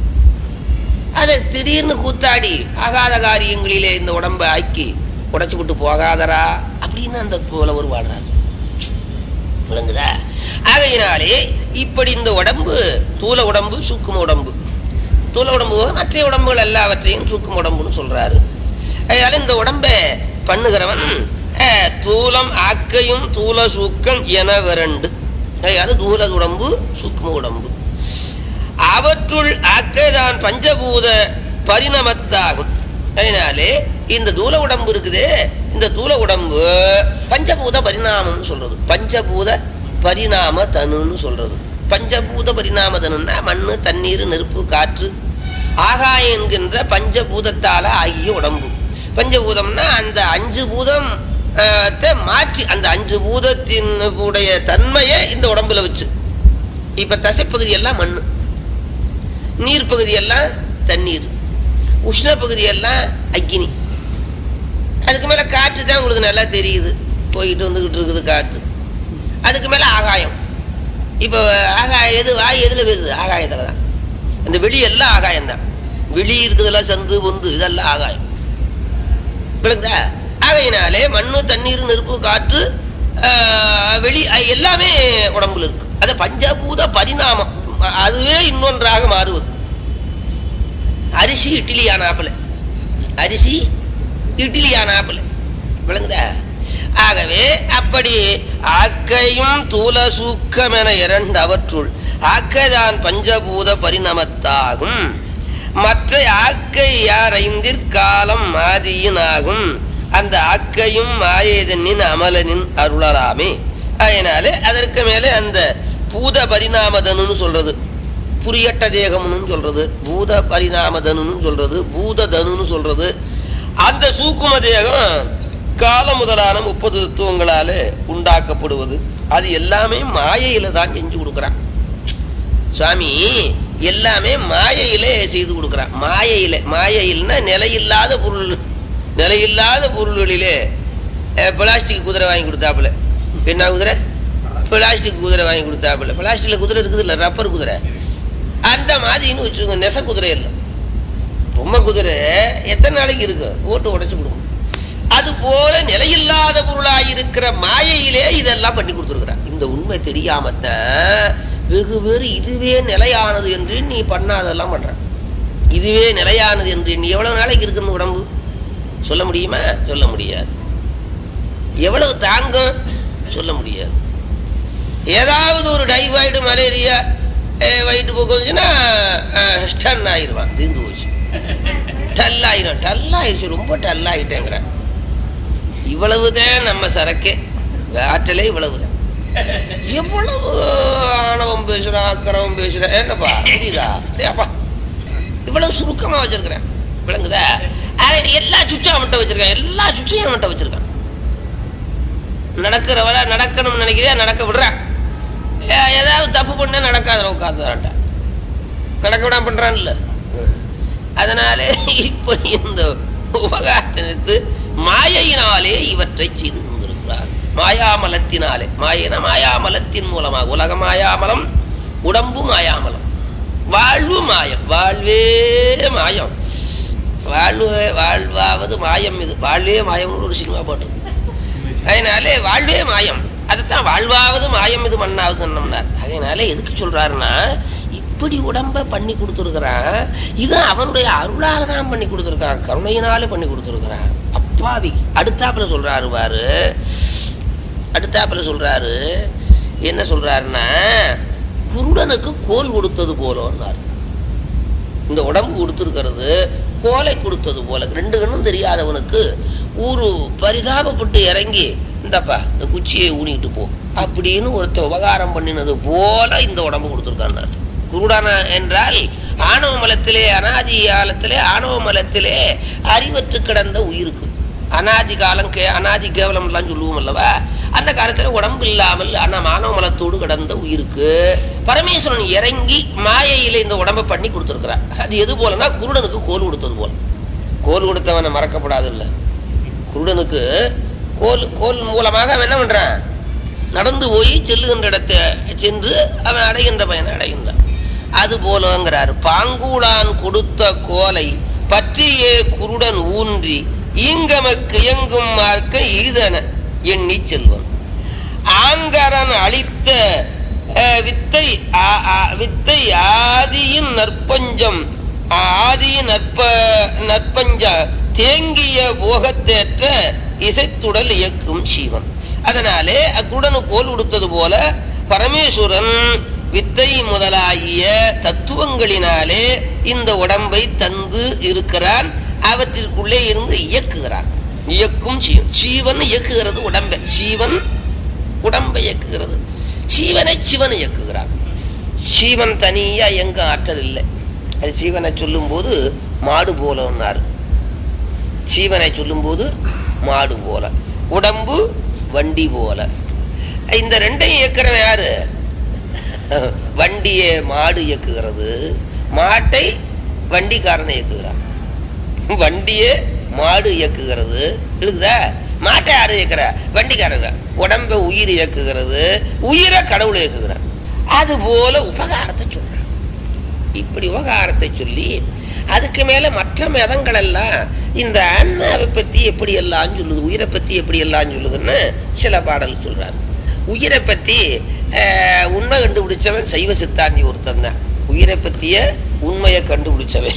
அதை திடீர்னு கூத்தாடி ஆகாத காரியங்களிலே இந்த உடம்ப ஆக்கி உடைச்சு விட்டு போகாதரா அப்படின்னு அந்த புலவர் பாடுறாரு விளங்குதா ஆகையினாலே இப்படி இந்த உடம்பு தூல உடம்பு சூக்கும உடம்பு தூல உடம்பு மற்ற உடம்புகள் எல்லாவற்றையும் சூக்கும உடம்புன்னு சொல்றாரு அதனால இந்த உடம்பை பண்ணுகிறவன் அஹ், தூலம் ஆக்கையும் தூல சூக்கம் என விரண்டு அது தூல உடம்பு சூக்கும உடம்பு அவற்றுள் ஆக்கைதான் பஞ்சபூத பரிணமத்தாகும் அதனாலே இந்த தூல உடம்பு இருக்குதே இந்த தூல உடம்பு பஞ்சபூத பரிணாமம்னு சொல்றது பஞ்சபூத பரிணாம தனுன்னு சொல்றது பஞ்சபூத பரிணாம தனுன்னா மண்ணு தண்ணீர் நெருப்பு காற்று ஆகாயம் என்கின்ற பஞ்சபூதத்தால ஆகிய உடம்பு பஞ்சபூதம்னா அந்த அஞ்சு பூதம் அஹ், த்தை மாற்றி அந்த அஞ்சு பூதத்தின் உடைய தன்மையை இந்த உடம்புல வச்சு இப்ப தசைப்பகுதி எல்லாம் மண்ணு நீர் பகுதி எல்லாம் தண்ணீர் உஷ்ண பகுதி எல்லாம் அக்கினி அதுக்கு மேல காற்று தான் உங்களுக்கு நல்லா தெரியுது போயிட்டு வந்துகிட்டு இருக்குது காற்று அதுக்கு மேல ஆகாயம் இப்போ ஆகாயம் எது வாய் எதுல பேசுது ஆகாயத்துல தான் அந்த வெளி எல்லாம் ஆகாயம் தான் வெளி இருக்குதெல்லாம் சந்து பொந்து இதெல்லாம் ஆகாயம் விளக்குதா ஆகையினாலே மண்ணு தண்ணீர் நெருப்பு காற்று ஆஹ், வெளி அஹ், எல்லாமே உடம்புல இருக்கு அது பஞ்சபூத பரிணாமம் அதுவே இன்னொன்றாக மாறுவது அரிசி இட்லி ஆனாப்புல அரிசி இட்லி ஆனாப்புல விளங்குதா ஆகவே அப்படி ஆக்கையும் தூல சூக்கம் என இரண்டு அவற்றுள் ஆக்கைதான் பஞ்சபூத பரிணமத்தாகும் மற்ற ஆக்கை யார் ஐந்திற்காலம் மாதியினாகும் அந்த ஆக்கையும் மாயேதனின் அமலனின் அருளலாமே அதனாலே அதற்கு மேலே அந்த பூத பரிணாமதனுன்னு சொல்றது புரியட்ட தேகம்னு சொல்றது பூத பரிணாமதனுன்னு சொல்றது பூததனுன்னு சொல்றது அந்த சூக்கும தேகம் கால முதலான முப்பது தத்துவங்களால உண்டாக்கப்படுவது அது எல்லாமே மாயையில தான் செஞ்சு கொடுக்குறான் சுவாமி எல்லாமே மாயையிலே செய்து கொடுக்குறான் மாயையில மாயையில்னா நிலையில்லாத பொருள் நிலையில்லாத பொருள்களிலே அஹ், பிளாஸ்டிக் குதிரை வாங்கி கொடுத்தாப்புல என்ன குதிரை பிளாஸ்டிக் குதிரை வாங்கி கொடுத்தாப்புல பிளாஸ்டிக்ல குதிரை இருக்குது இல்ல ரப்பர் குதிரை அந்த மாதிரின்னு வச்சுக்கோங்க நெச குதிரை இல்லை பொம்மை குதிரை எத்தனை நாளைக்கு இருக்கு ஓட்டு உடைச்சு கொடுக்கும் அது போல நிலையில்லாத பொருளாயிருக்கிற மாயையிலே இதெல்லாம் பண்ணி கொடுத்துருக்குறான் இந்த உண்மை தெரியாமத்தான் வெகு பேர் இதுவே நிலையானது என்று நீ பண்ணாதெல்லாம் பண்ற இதுவே நிலையானது என்று நீ எவ்வளவு நாளைக்கு இருக்கு இந்த உடம்பு சொல்ல முடியுமா சொல்ல முடியாது எவ்வளவு தாங்கும் சொல்ல முடியாது ஏதாவது ஒரு டைபாய்டு மலேரியா வயிற்று போக்கு வந்துச்சுன்னா ஸ்டன் ஆயிடுவான் தீர்ந்து போச்சு டல் ஆயிரும் டல் ஆயிடுச்சு ரொம்ப டல் ஆயிட்டேங்கிறேன் இவ்வளவுதான் நம்ம சரக்கே ஆற்றலே இவ்வளவுதான் எவ்வளவு ஆணவம் பேசுறான் அக்கறவம் பேசுறேன் என்னப்பா புரியுதா டேப்பா இவ்வளவு சுருக்கமா வச்சிருக்கிறேன் விளங்குதா ஆனா நீ எல்லா சுச்சும் அவன்கிட்ட வச்சிருக்கான் எல்லா சுச்சையும் அவன்கிட்ட வச்சிருக்கான் நடக்கிறவள நடக்கணும்னு நினைக்கிறியா நடக்க விடுறான் ஏ- ஏதாவது தப்பு பண்ண நடக்காத உட்காந்துறான்ட்ட நடக்க விடாம பண்றான் இல்ல அதனால இப்படி இந்த உபகாரத்தினத்து மாயையினாலே இவற்றை செய்து கொண்டிருக்கிறார் மாயாமலத்தினாலே மாயின மாயாமலத்தின் மூலமாக உலக மாயாமலம் உடம்பு மாயாமலம் வாழ்வு மாயம் வாழ்வே மாயம் வாழ்வு வாழ்வாவது மாயம் இது வாழ்வே மாயம்னு ஒரு சினிமா போட்டு அதனாலே வாழ்வே மாயம் அதைத்தான் வாழ்வாவது மாயம் இது மண்ணாவது என்னம்னார் அதனால எதுக்கு சொல்றாருன்னா இப்படி உடம்ப பண்ணி கொடுத்துருக்கிறான் இது அவனுடைய அருளால தான் பண்ணி கொடுத்துருக்கான் கருணையினாலே பண்ணி கொடுத்துருக்கிறான் அப்பாவி அடுத்தாப்புல சொல்றாரு பாரு அடுத்தாப்புல சொல்றாரு என்ன சொல்றாருன்னா குருடனுக்கு கோல் கொடுத்தது போலன்னார் இந்த உடம்பு கொடுத்துருக்கிறது கோலை கொடுத்தது போல ரெண்டு கண்ணும் தெரியாதவனுக்கு ஒரு பரிதாபப்பட்டு இறங்கி இந்தப்பா இந்த குச்சியை ஊனிட்டு போ அப்படின்னு ஒருத்தன் உபகாரம் பண்ணினது போல இந்த உடம்பு கொடுத்துருக்கான் குருடான என்றால் ஆணவ மலத்திலே அனாதி காலத்திலே ஆணவ மலத்திலே அறிவற்று கிடந்த உயிருக்கு அனாதி காலம் கே அனாதி கேவலம் எல்லாம் சொல்லுவோம் அல்லவா அந்த காலத்துல உடம்பு இல்லாமல் ஆனா மானவ மலத்தோடு கிடந்த உயிருக்கு பரமேஸ்வரன் இறங்கி மாயையில இந்த உடம்பை பண்ணி கொடுத்துருக்கிறார் அது எது போலன்னா குருடனுக்கு கோல் கொடுத்தது போல கோல் கொடுத்தவனை மறக்கப்படாது இல்ல குருடனுக்கு கோல் கோல் மூலமாக அவன் என்ன பண்றான் நடந்து போய் செல்லுகின்ற இடத்தை சென்று அவன் அடைகின்ற பயனை அடைகின்றான் அது போலங்கிறார் பாங்கூளான் கொடுத்த கோலை பற்றியே குருடன் ஊன்றி ஈங்கமக்கு இயங்கும் மார்க்க ஈதன எண்ணி செல்வன் ஆங்கரன் அளித்த அஹ், வித்தை ஆ- ஆ- வித்தை ஆதியின் நற்பஞ்சம் ஆதியின் நற்ப நற்பஞ்ச தேங்கிய போகத்தேற்ற இசைத்துடல் இயக்கும் சீவன் அதனாலே அக்குடனு கோல் கொடுத்தது போல பரமேஸ்வரன் வித்தை முதலாகிய தத்துவங்களினாலே இந்த உடம்பை தந்து இருக்கிறான் அவற்றிற்குள்ளே இருந்து இயக்குகிறான் இயக்கும் சீவன் சீவன் இயக்குகிறது உடம்பை சீவன் உடம்பை இயக்குகிறது சீவனை சிவன் இயக்குகிறான் சீவன் தனியா எங்க ஆற்றல் இல்லை அது சீவனை சொல்லும் போது மாடு போலன்னாரு சீவனை சொல்லும் போது மாடு போல உடம்பு வண்டி போல இந்த ரெண்டையும் இயக்குறவன் யாரு வண்டியை மாடு இயக்குகிறது மாட்டை வண்டிக்காரனை இயக்குகிறான் வண்டியே மாடு இயக்குகிறது இருக்குதா மாட்டை யாரு இயக்குற வண்டிக்காரங்க உடம்ப உயிர் இயக்குகிறது உயிரை கடவுள் இயக்குகிறான் அது போல உபகாரத்தை சொல்றான் இப்படி உபகாரத்தை சொல்லி அதுக்கு மேல மற்ற மதங்கள் எல்லாம் இந்த ஆன்மாவை பத்தி எப்படி எல்லாம் சொல்லுது உயிரை பத்தி எப்படி எல்லாம் சொல்லுதுன்னு சில பாடல் சொல்றாரு உயிரை பத்தி அஹ், உண்மை கண்டுபிடிச்சவன் சைவ சித்தாந்தி ஒருத்தன் தான் உயிரை பத்திய உண்மையை கண்டுபிடிச்சவன்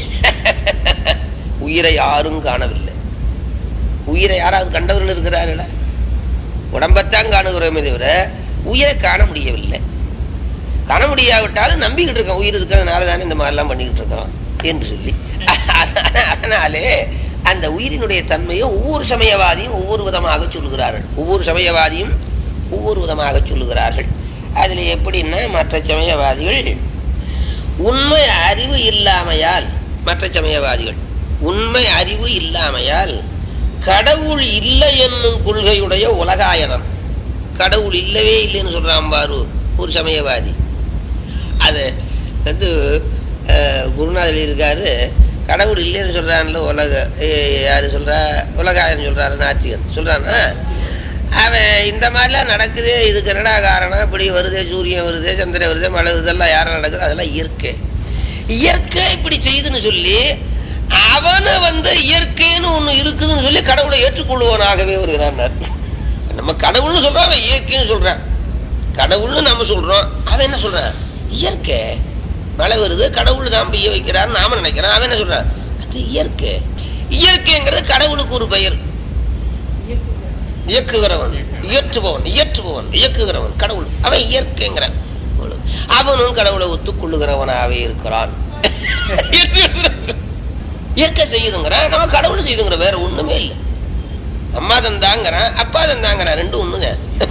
உயிரை யாரும் காணவில்லை உயிரை யாராவது கண்டவர்கள் இருக்கிறார்களா உடம்பைத்தான் காணுகிறோமே தவிர உயிரை காண முடியவில்லை காண முடியாவிட்டாலும் நம்பிக்கிட்டு இருக்கோம் உயிர் இருக்கிறதுனால தானே இந்த மாதிரிலாம் பண்ணிக்கிட்டு இருக்கிறோம் என்று சொல்லி அதனாலே அந்த உயிரினுடைய தன்மையை ஒவ்வொரு சமயவாதியும் ஒவ்வொரு விதமாக சொல்லுகிறார்கள் ஒவ்வொரு சமயவாதியும் ஒவ்வொரு விதமாக சொல்லுகிறார்கள் அதில் எப்படின்னா மற்ற சமயவாதிகள் உண்மை அறிவு இல்லாமையால் மற்ற சமயவாதிகள் உண்மை அறிவு இல்லாமையால் கடவுள் இல்லை என்னும் கொள்கையுடைய உலகாயனம் கடவுள் இல்லவே இல்லைன்னு சொல்றான் பாரு ஒரு சமயவாதி அது வந்து அஹ், குருநாதர் இருக்காரு கடவுள் இல்லைன்னு சொல்றான்ல உலக ஏ- யாரு சொல்றா உலகாயன் சொல்றாரு நாத்திகன் சொல்றானா அவன் இந்த மாதிரிலாம் நடக்குது இதுக்கு என்னடா காரணம் இப்படி வருதே சூரியன் வருதே சந்திரன் வருதே மழை இதெல்லாம் யாரும் நடக்குது அதெல்லாம் இயற்கை இயற்கை இப்படி செய்யுதுன்னு சொல்லி அவனை வந்து இயற்கைன்னு ஒண்ணு இருக்குதுன்னு சொல்லி கடவுளை ஏற்றுக்கொள்வனாகவே வருகிறான் நம்ம கடவுள்னு சொல்றான் அவன் இயற்கைன்னு சொல்றான் கடவுள்னு நம்ம சொல்றோம் அவன் என்ன சொல்றான் இயற்கை மழை வருது கடவுள் தான் பெய்ய வைக்கிறார் நாம நினைக்கிறோம் அவன் என்ன சொல்றான் அது இயற்கை இயற்கைங்கிறது கடவுளுக்கு ஒரு பெயர் இயக்குகிறவன் இயற்றுபவன் இயற்றுபவன் இயக்குகிறவன் கடவுள் அவன் இயற்கைங்கிறான் அவனும் கடவுளை ஒத்துக்கொள்ளுகிறவனாவே இருக்கிறான் இயற்கை செய்யுதுங்கிறான் நம்ம கடவுள் செய்யுதுங்கிற வேற ஒண்ணுமே இல்லை அம்மா தந்தாங்கிறான் அப்பா தந்தாங்கிறான் ரெண்டும் ஒண்ணுங்க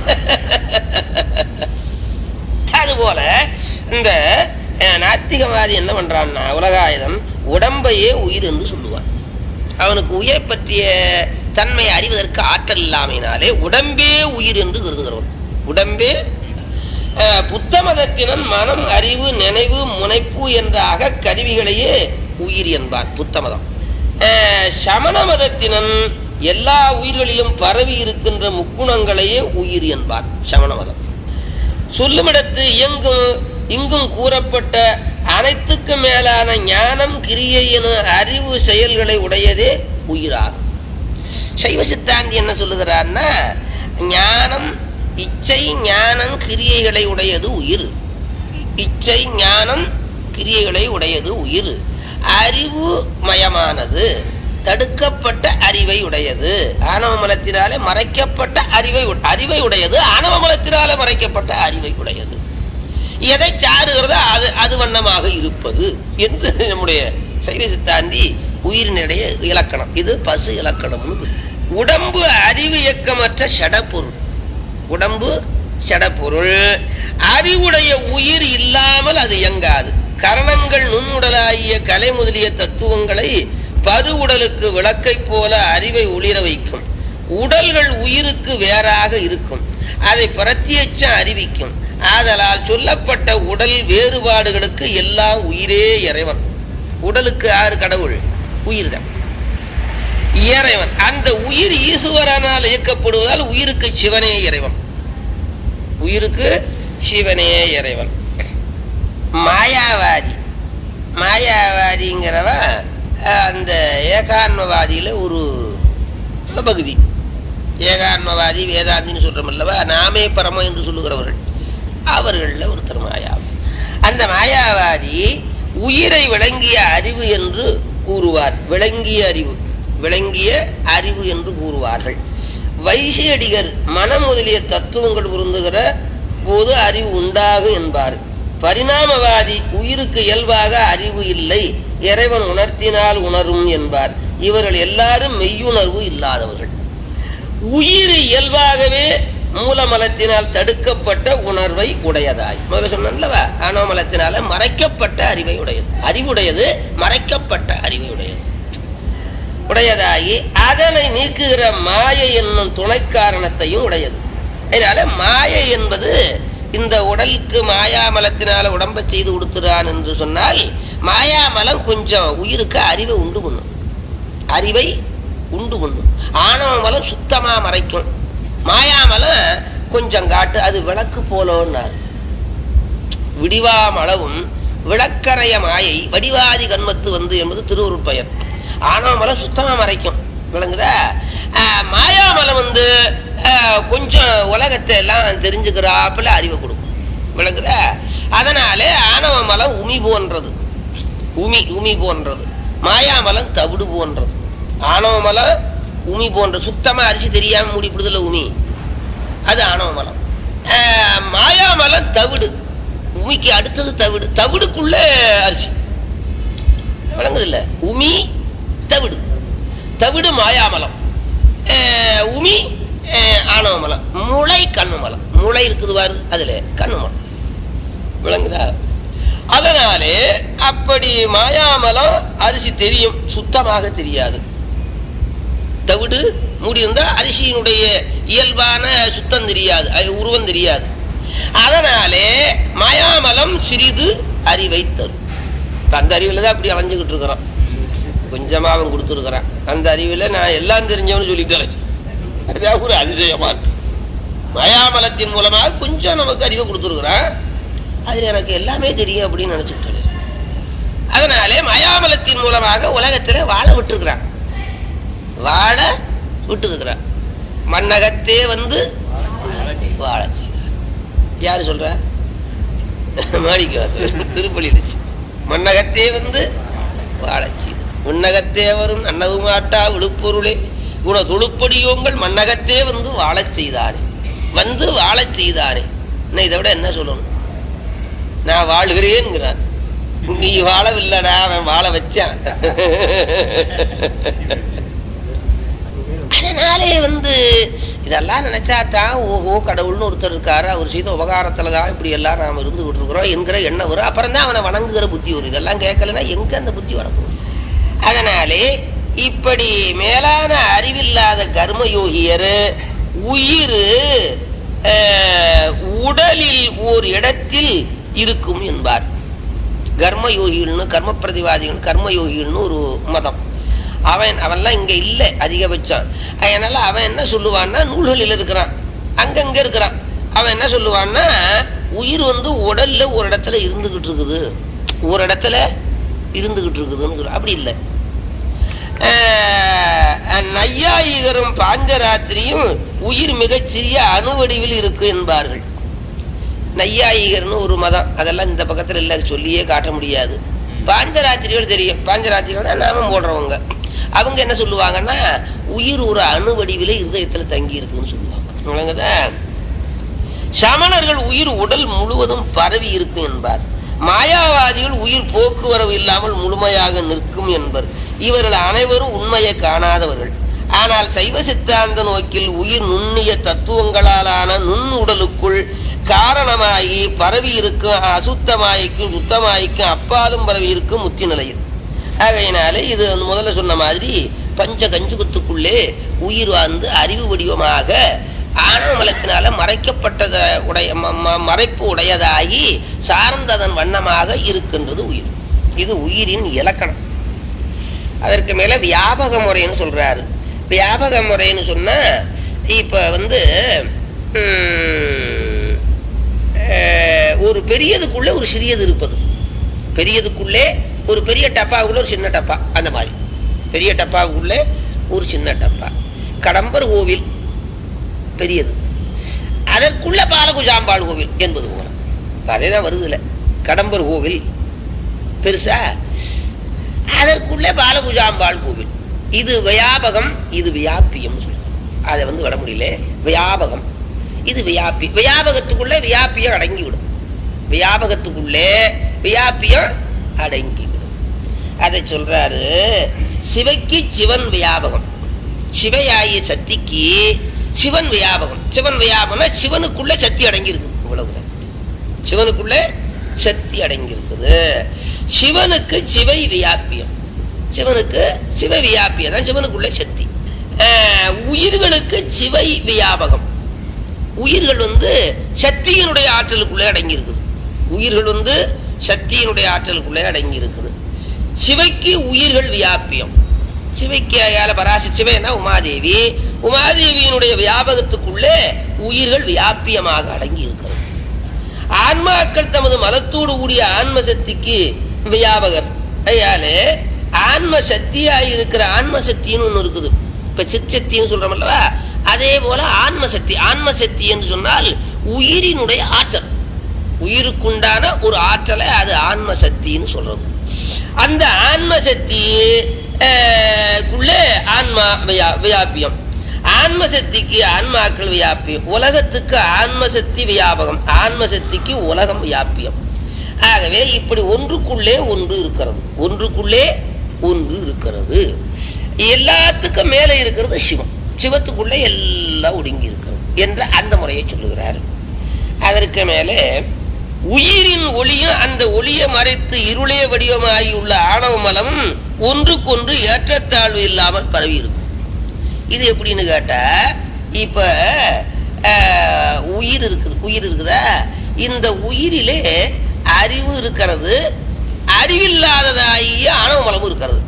அது போல இந்த அஹ், நாத்திகவாதி என்ன பண்றான்னா உலகாயுதம் உடம்பையே உயிர் என்று சொல்லுவான் அவனுக்கு உயிரை பற்றிய தன்மை அறிவதற்கு ஆற்றல் இல்லாமையினாலே உடம்பே உயிர் என்று கருதுகிறவன் உடம்பே அஹ், புத்த மதத்தினன் மனம் அறிவு நினைவு முனைப்பு என்ற அகக்கருவிகளையே உயிர் என்பான் புத்த மதம் அஹ், சமண மதத்தினன் எல்லா உயிர்களிலும் பரவி இருக்கின்ற முக்குணங்களையே உயிர் என்பான் சமண மதம் சொல்லுமிடத்து இயங்கும் இங்கும் கூறப்பட்ட அனைத்துக்கும் மேலான ஞானம் கிரியை என அறிவு செயல்களை உடையதே உயிராகும் சைவ சித்தாந்தி என்ன சொல்லுகிறார்னா ஞானம் இச்சை ஞானம் கிரியைகளை உடையது உயிர் இச்சை ஞானம் கிரியைகளை உடையது உயிர் அறிவு மயமானது தடுக்கப்பட்ட அறிவை உடையது ஆணவ மலத்தினாலே மறைக்கப்பட்ட அறிவை உ- அறிவை உடையது ஆணவ மலத்தினாலே மறைக்கப்பட்ட அறிவை உடையது எதை சாருகிறதோ அது அது வண்ணமாக இருப்பது என்று நம்முடைய சைவ சித்தாந்தி உயிரினுடைய இலக்கணம் இது பசு இலக்கணம்னு உடம்பு அறிவு இயக்கமற்ற சடப்பொருள் உடம்பு சடப்பொருள் அறிவுடைய உயிர் இல்லாமல் அது இயங்காது கரணங்கள் நுண்ணுடலாகிய கலை முதலிய தத்துவங்களை பருவுடலுக்கு விளக்கைப் போல அறிவை ஒளிர வைக்கும் உடல்கள் உயிருக்கு வேறாக இருக்கும் அதை பிரத்யட்சம் அறிவிக்கும் ஆதலால் சொல்லப்பட்ட உடல் வேறுபாடுகளுக்கு எல்லாம் உயிரே இறைவன் உடலுக்கு யாரு கடவுள் உயிர்தான் இறைவன் அந்த உயிர் ஈசுவரனால் இயக்கப்படுவதால் உயிருக்கு சிவனே இறைவன் உயிருக்கு சிவனே இறைவன் மாயாவாதி மாயாவாதிங்கிறவ அஹ், அந்த ஏகான்மவாதியில ஒரு பகுதி ஏகான்மவாதி வேதாந்தின்னு சொல்றோம் அல்லவா நாமே பரமம் என்று சொல்லுகிறவர்கள் அவர்களில் ஒருத்தர் மாயாவி அந்த மாயாவாதி உயிரை விளங்கிய அறிவு என்று கூறுவார் விளங்கிய அறிவு விளங்கிய அறிவு என்று கூறுவார்கள் வைசியடிகர் மனம் முதலிய தத்துவங்கள் பொருந்துகிற போது அறிவு உண்டாகும் என்பார் பரிணாமவாதி உயிருக்கு இயல்பாக அறிவு இல்லை இறைவன் உணர்த்தினால் உணரும் என்பார் இவர்கள் எல்லாரும் மெய்யுணர்வு இல்லாதவர்கள் உயிர் இயல்பாகவே மூலமலத்தினால் தடுக்கப்பட்ட உணர்வை உடையதாய் முதல்ல சொன்னல்லவா ஆணவமலத்தினால மறைக்கப்பட்ட அறிவை உடையது அறிவுடையது மறைக்கப்பட்ட அறிவை உடையது உடையதாகி அதனை நீக்குகிற மாயை என்னும் துணை காரணத்தையும் உடையது அதனால மாயை என்பது இந்த உடலுக்கு மாயாமலத்தினால உடம்பை செய்து கொடுத்துறான் என்று சொன்னால் மாயாமலம் கொஞ்சம் உயிருக்கு அறிவை உண்டு பண்ணும் அறிவை உண்டு பண்ணும் ஆணவ மலம் சுத்தமா மறைக்கும் மாயாமலம் கொஞ்சம் காட்டு அது விளக்கு போலோன்னார் விடிவாமளவும் விளக்கரைய மாயை வடிவாதி கண்மத்து வந்து என்பது திருவருட்பெயர் ஆணவ மலம் சுத்தமா மறைக்கும் விளங்குதா ஆஹ், மாயாமலம் வந்து ஆஹ், கொஞ்சம் உலகத்தை எல்லாம் தெரிஞ்சுக்கிறாப்புல அறிவை கொடுக்கும் விளங்குதா அதனால ஆணவ மலம் உமி போன்றது உமி உமி போன்றது மாயாமலம் தவிடு போன்றது ஆணவ மலம் உமி போன்ற சுத்தமா அரிசி தெரியாம மூடிப்படுதுல உமி அது ஆணவ மலம் ஆஹ், மாயாமலம் தவிடு உமிக்கு அடுத்தது தவிடு தவிடுக்குள்ள அரிசி விளங்குது இல்ல உமி தவிடு தவிடு மாயாமலம் ஆஹ், உமி ஆஹ், ஆணவமலம் முளை கண்ணுமலம் முளை இருக்குது பாரு அதுல கண்ணுமலம் விளங்குதா அதனாலே அப்படி மாயாமலம் அரிசி தெரியும் சுத்தமாக தெரியாது தவிடு மூடியிருந்தா அரிசியினுடைய இயல்பான சுத்தம் தெரியாது அது உருவம் தெரியாது அதனாலே மாயாமலம் சிறிது அறிவை தரும் இப்ப அந்த அறிவில் தான் அப்படி அலைஞ்சுக்கிட்டு இருக்கிறோம் கொஞ்சமா அவன் கொடுத்துருக்கிறான் அந்த அறிவில் நான் எல்லாம் தெரிஞ்சவனு சொல்லிட்டேன் அதுதான் ஒரு அதிசயமா இருக்கு மாயாமலத்தின் மூலமாக கொஞ்சம் நமக்கு அறிவை கொடுத்துருக்குறான் அதில் எனக்கு எல்லாமே தெரியும் அப்படின்னு நினைச்சுக்கிட்டு அதனாலே மாயாமலத்தின் மூலமாக உலகத்துல வாழ விட்டுருக்கிறான் வாழ விட்டுருக்கிறான் மன்னகத்தே வந்து வாழ செய்தார் யாரு சொல்ற மாணிக்கவாசர் திருப்பள்ளியில் மன்னகத்தே வந்து வாழ செய்தார் உன்னகத்தே வரும் அன்னவுமாட்டா விழுப்பொருளே குண துளுப்படியோங்கள் மன்னகத்தே வந்து வாழச் செய்தாரே வந்து வாழச் செய்தாரே இன்னும் இதை விட என்ன சொல்லணும் நான் வாழ்கிறேன்கிறான் நீ வாழவில்லடா அவன் வாழ வச்சான் அதனாலே வந்து இதெல்லாம் நினைச்சா தான் ஓஹோ கடவுள்னு ஒருத்தர் இருக்காரு அவர் செய்த உபகாரத்துல தான் இப்படி எல்லாம் நாம இருந்து விட்டுருக்குறோம் என்கிற எண்ணம் வரும் அப்புறம் தான் அவனை வணங்குகிற புத்தி வரும் இதெல்லாம் கேட்கலன்னா எங்க அந்த புத்தி வரப்போகுது அதனாலே இப்படி மேலான அறிவில்லாத கர்மயோகியர் உயிர் அஹ், உடலில் ஓர் இடத்தில் இருக்கும் என்பார் கர்மயோகிகள்னு கர்ம பிரதிவாதிகள் கர்மயோகிகள்னு ஒரு மதம் அவன் அவன்லாம் இங்க இல்லை அதிகபட்சம் அதனால அவன் என்ன சொல்லுவான்னா நூல்களில் இருக்கிறான் அங்கங்க இருக்கிறான் அவன் என்ன சொல்லுவான்னா உயிர் வந்து உடல்ல ஒரு இடத்துல இருந்துகிட்டு இருக்குது ஒரு இடத்துல இருந்துகிட்டு இருக்குதுன்னு சொல்றான். அப்படி இல்லை ஆஹ் நையாயிகரும் பாஞ்சராத்திரியும் உயிர் மிகச்சிறிய அணுவடிவில் இருக்கு என்பார்கள் நையாயிகர்னு ஒரு மதம் அதெல்லாம் இந்த பக்கத்துல இல்ல சொல்லியே காட்ட முடியாது பாஞ்சராத்திரிகள் தெரியும் பாஞ்சராத்திரிகள் தான் நாமம் போடுறவங்க அவங்க என்ன சொல்லுவாங்கன்னா உயிர் ஒரு அணு வடிவில இருதயத்துல தங்கி இருக்குன்னு சொல்லுவாங்க விளங்குதா? சமணர்கள் உயிர் உடல் முழுவதும் பரவி இருக்கும் என்பார் மாயாவாதிகள் உயிர் போக்குவரவு இல்லாமல் முழுமையாக நிற்கும் என்பர் இவர்கள் அனைவரும் உண்மையை காணாதவர்கள் ஆனால் சைவ சித்தாந்த நோக்கில் உயிர் நுண்ணிய தத்துவங்களாலான நுண் உடலுக்குள் காரணமாகி பரவி இருக்கும் அசுத்தமாய்க்கும் சுத்தமாய்க்கும் அப்பாலும் பரவி இருக்கும் முத்தி நிலையில் ஆகையினாலே இது வந்து முதல்ல சொன்ன மாதிரி பஞ்ச கஞ்சுகத்துக்குள்ளே உயிர் வந்து அறிவு வடிவமாக ஆணவ மலத்தினால மறைக்கப்பட்டத உடைய ம- ம- மறைப்பு உடையதாகி சார்ந்ததன் வண்ணமாக இருக்கின்றது உயிர் இது உயிரின் இலக்கணம் அதற்கு மேல வியாபக முறைன்னு சொல்றாரு வியாபக முறைன்னு சொன்னா இப்ப வந்து ம், அஹ், ஒரு பெரியதுக்குள்ள ஒரு சிறியது இருப்பது பெரியதுக்குள்ளே ஒரு பெரிய டப்பாவுக்குள்ள ஒரு சின்ன டப்பா அந்த மாதிரி பெரிய டப்பாவுக்குள்ளே ஒரு சின்ன டப்பா கடம்பர் கோவில் பெரியது அதற்குள்ள பாலகுஜாம்பாள் கோவில் என்பது போல அதே தான் வருதுல கடம்பர் கோவில் பெருசா அதற்குள்ளே பாலகுஜாம்பாள் கோவில் இது வியாபகம் இது வியாபியம் சொல்லுது அதை வந்து விட முடியல வியாபகம் இது வியாபி வியாபகத்துக்குள்ளே வியாபியம் அடங்கிவிடும் வியாபகத்துக்குள்ளே வியாபியம் அடங்கிவிடும் அதை சொல்றாரு சிவைக்கு சிவன் வியாபகம் சிவையாகிய சக்திக்கு சிவன் வியாபகம் சிவன் வியாபகம்னா சிவனுக்குள்ள சக்தி அடங்கி இருக்குது இவ்வளவுதான் சிவனுக்குள்ள சக்தி அடங்கி இருக்குது சிவனுக்கு சிவை வியாபியம் சிவனுக்கு சிவ வியாபியம் தான் சிவனுக்குள்ள சக்தி ஆஹ், உயிர்களுக்கு சிவை வியாபகம் உயிர்கள் வந்து சக்தியினுடைய ஆற்றலுக்குள்ளே அடங்கி இருக்குது உயிர்கள் வந்து சக்தியினுடைய ஆற்றலுக்குள்ளே அடங்கி இருக்குது சிவைக்கு உயிர்கள் வியாபியம் சிவைக்கு அயால பராசி சிவைனா உமாதேவி உமாதேவியினுடைய வியாபகத்துக்குள்ளே உயிர்கள் வியாபியமாக அடங்கி இருக்கிறது ஆன்மாக்கள் தமது மலத்தோடு கூடிய ஆன்ம சக்திக்கு வியாபகர் அயாலே ஆன்ம சக்தியாய் இருக்கிற ஆன்ம சக்தின்னு ஒண்ணு இருக்குது இப்ப சிற்சக்தின்னு சொல்றோம் அல்லவா அதே போல ஆன்ம சக்தி ஆன்ம சக்தி என்று சொன்னால் உயிரினுடைய ஆற்றல் உயிருக்குண்டான ஒரு ஆற்றலை அது ஆன்ம சக்தின்னு சொல்றது அந்த ஆன்ம சக்தி அஹ், குள்ளே ஆன்மா வியா- வியாபியம் ஆன்ம சக்திக்கு ஆன்மாக்கள் வியாபியம் உலகத்துக்கு ஆன்ம சக்தி வியாபகம் ஆன்ம சக்திக்கு உலகம் வியாபியம் ஆகவே இப்படி ஒன்றுக்குள்ளே ஒன்று இருக்கிறது ஒன்றுக்குள்ளே ஒன்று இருக்கிறது எல்லாத்துக்கும் மேலே இருக்கிறது சிவம் சிவத்துக்குள்ளே எல்லாம் ஒடுங்கி இருக்கிறது என்ற அந்த முறையை சொல்லுகிறார் அதற்கு மேலே உயிரின் ஒளியும் அந்த ஒளியை மறைத்து இருளே வடிவமாகி உள்ள ஆணவ மலம் ஒன்றுக்கொன்று ஏற்றத்தாழ்வு இல்லாமல் பரவி இருக்கும் இது எப்படின்னு கேட்டா இப்ப ஆஹ், உயிர் இருக்குது உயிர் இருக்குதா இந்த உயிரிலே அறிவு இருக்கிறது அறிவில்லாததாகிய ஆணவ மலமும் இருக்கிறது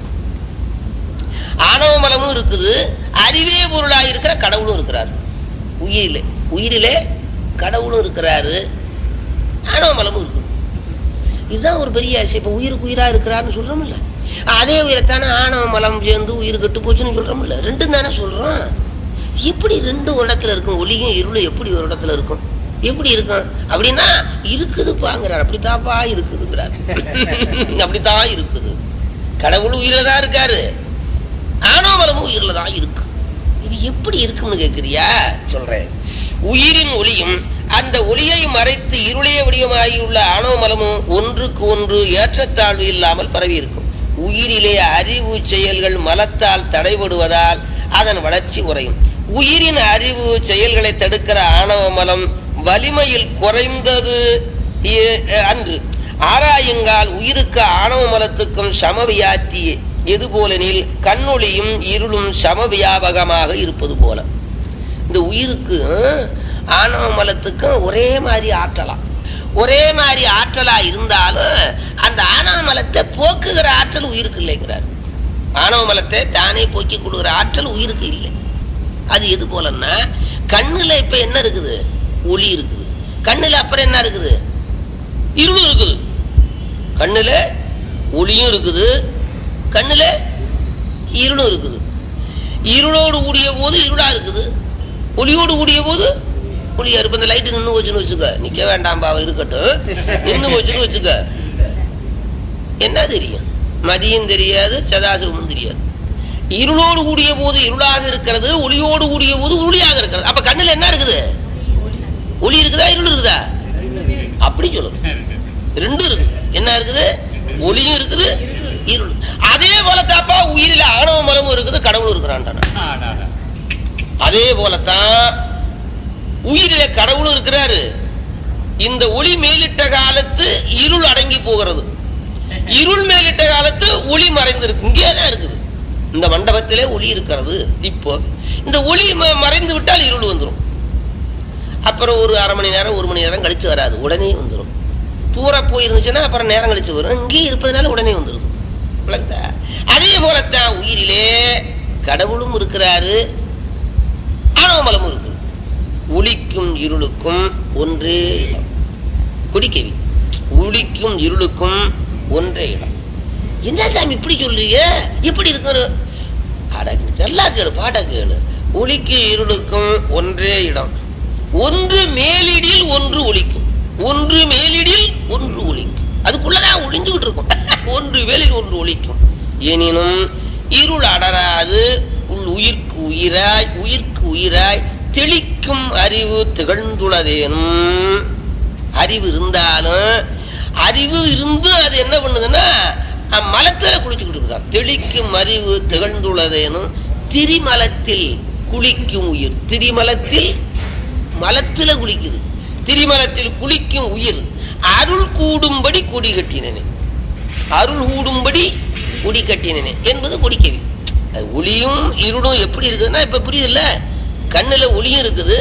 ஆணவ மலமும் இருக்குது அறிவே பொருளாக இருக்கிற கடவுளும் இருக்கிறார் உயிரிலே உயிரிலே கடவுளும் இருக்கிறாரு ஆணவ மலமும் இருக்குது இதுதான் ஒரு பெரிய ஆசை இப்ப உயிருக்கு உயிரா இருக்கிறாருன்னு சொல்றோம்ல அதே உயிரைத்தானே ஆணவ மலம் சேர்ந்து உயிர் கெட்டு போச்சுன்னு சொல்றோம்ல ரெண்டும் தானே சொல்றோம் எப்படி ரெண்டு ஒரு இடத்துல இருக்கும் ஒளியும் இருளும் எப்படி ஒரு இடத்துல இருக்கும் எப்படி இருக்கும் அப்படின்னா இருக்குதுப்பாங்கிறார் அப்படித்தாப்பா இருக்குதுங்கிறார் அப்படித்தான் இருக்குது கடவுள் உயிரில தான் இருக்காரு ஆணவமலமும் உயிரில தான் இருக்கு இது எப்படி இருக்கும்னு கேக்குறியா சொல்றேன் உயிரின் ஒளியும் அந்த ஒளியை மறைத்து இருளே வடிவமாகியுள்ள ஆணவமலமும் ஒன்றுக்கு ஒன்று ஏற்றத்தாழ்வு இல்லாமல் பரவி இருக்கும் உயிரிலே அறிவு செயல்கள் மலத்தால் தடைபடுவதால் அதன் வளர்ச்சி குறையும் உயிரின் அறிவு செயல்களை தடுக்கிற ஆணவ மலம் வலிமையில் குறைந்தது ஏ- அன்று ஆராயுங்கால் உயிருக்கு ஆணவ மலத்துக்கும் சமவியாத்தி எது போலெனில் கண்ணொளியும் இருளும் சமவியாபகமாக இருப்பது போல இந்த உயிருக்கு ஆணவ மலத்துக்கும் ஒரே மாதிரி ஆற்றலாம் ஒரே மாதிரி ஆற்றலா இருந்தாலும் அந்த ஆணவ மலத்தை போக்குகிற ஆற்றல் உயிருக்கு இல்லைங்கிறார் ஆணவ மலத்தை தானே போக்கி கொடுக்கிற ஆற்றல் உயிருக்கு இல்லை அது எது போலன்னா கண்ணுல இப்ப என்ன இருக்குது ஒளி இருக்குது கண்ணுல அப்புறம் என்ன இருக்குது இருளும் இருக்குது கண்ணுல ஒளியும் இருக்குது கண்ணுல இருளும் இருக்குது இருளோடு கூடிய போது இருளா இருக்குது ஒளியோடு கூடிய போது ஒளியா இருப்பு இந்த லைட்டு நின்று வச்சுன்னு வச்சுக்க நிக்க வேண்டாம் பாவம் இருக்கட்டும் நின்று வச்சுன்னு வச்சுக்க என்ன தெரியும் மதியம் தெரியாது சதாசிவமும் தெரியாது இருளோடு கூடிய போது இருளாக இருக்கிறது ஒளியோடு கூடிய போது ஒளியாக இருக்கிறது அப்ப கண்ணுல என்ன இருக்குது ஒளி இருக்குதா இருள் இருக்குதா அப்படி சொல்லணும் ரெண்டும் இருக்குது என்ன இருக்குது ஒளியும் இருக்குது இருள் அதே போலத்தாப்பா உயிரில ஆணவ மலமும் இருக்குது கடவுளும் இருக்கிறான்டான அதே போலத்தான் உயிரில கடவுளும் இருக்கிறாரு இந்த ஒளி மேலிட்ட காலத்து இருள் அடங்கி போகிறது இருள் மேலிட்ட காலத்து ஒளி மறைந்திருக்கு இங்கே தான் இருக்குது இந்த மண்டபத்திலே ஒளி இருக்கிறது இப்போ இந்த ஒளி ம- மறைந்து விட்டால் இருள் வந்துடும் அப்புறம் ஒரு அரை மணி நேரம் ஒரு மணி நேரம் கழிச்சு வராது உடனே வந்துடும் தூர போயிருந்துச்சுன்னா அப்புறம் நேரம் கழிச்சு வரும் இங்கேயே இருப்பதனால உடனே வந்துடும் விளக்குதா? அதே போலத்தான் உயிரிலே கடவுளும் இருக்கிறாரு ஆணவமலமும் இருக்குது ஒளிக்கும் இருளுக்கும் ஒன்றே இடம் குடிக்கவி ஒளிக்கும் இருளுக்கும் ஒன்றே இடம் என்ன சாமி இப்படி சொல்றீங்க எப்படி இருக்கிற அட நல்லா கேளு பாட்ட கேளு ஒளிக்கு இருளுக்கும் ஒன்றே இடம் ஒன்று மேலிடில் ஒன்று ஒளிக்கும் ஒன்று மேலிடில் ஒன்று ஒளிக்கும் அதுக்குள்ளதான் ஒளிஞ்சுகிட்டு இருக்கும் ஒன்று வேலில் ஒன்று ஒளிக்கும் எனினும் இருள் அடராது உள் உயிர்க்கு உயிராய் உயிர்க்கு உயிராய் தெளிக்கும் அறிவு திகழ்ந்துள்ளதேனும் அறிவு இருந்தாலும் அறிவு இருந்து அது என்ன பண்ணுதுன்னா அஹ், மலத்துல குளிச்சுக்கிட்டு இருக்குதான் தெளிக்கும் அறிவு திகழ்ந்துள்ளதேனும் திரிமலத்தில் குளிக்கும் உயிர் திரிமலத்தில் மலத்துல குளிக்குது திரிமலத்தில் குளிக்கும் உயிர் அருள் கூடும்படி கொடி கட்டினனே அருள் கூடும்படி கொடி கட்டினனே என்பது கொடிக்கவி அது ஒளியும் இருளும் எப்படி இருக்குதுன்னா இப்ப புரியுதுல்ல கண்ணுல ஒளியும் இருக்குது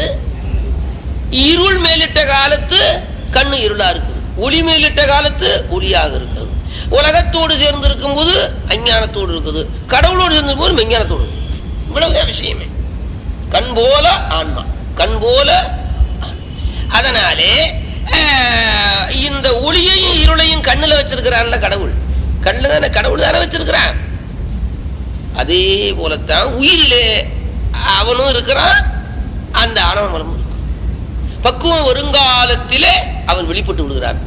இருள் மேலிட்ட காலத்து கண்ணு இருளா இருக்குது ஒளி மேலிட்ட காலத்து ஒளியாக இருக்கிறது உலகத்தோடு சேர்ந்து இருக்கும் போது அஞ்ஞானத்தோடு இருக்குது கடவுளோடு சேர்ந்து போது மெஞ்ஞானத்தோடு இருக்குது. இவ்வளவுதான் விஷயமே கண் போல ஆன்மா கண் போல ஆன்மா. அதனாலே ஆஹ், இந்த ஒளியையும் இருளையும் கண்ணுல வச்சிருக்கிறான்ல கடவுள் கண்ணுல தானே கடவுள் தானே வச்சிருக்கிறான் அதே போலத்தான் உயிரிலே அவனும் இருக்கிறான் அந்த ஆணவமலமும் இருக்கு பக்குவம் வருங்காலத்திலே அவன் வெளிப்பட்டு விடுகிறான்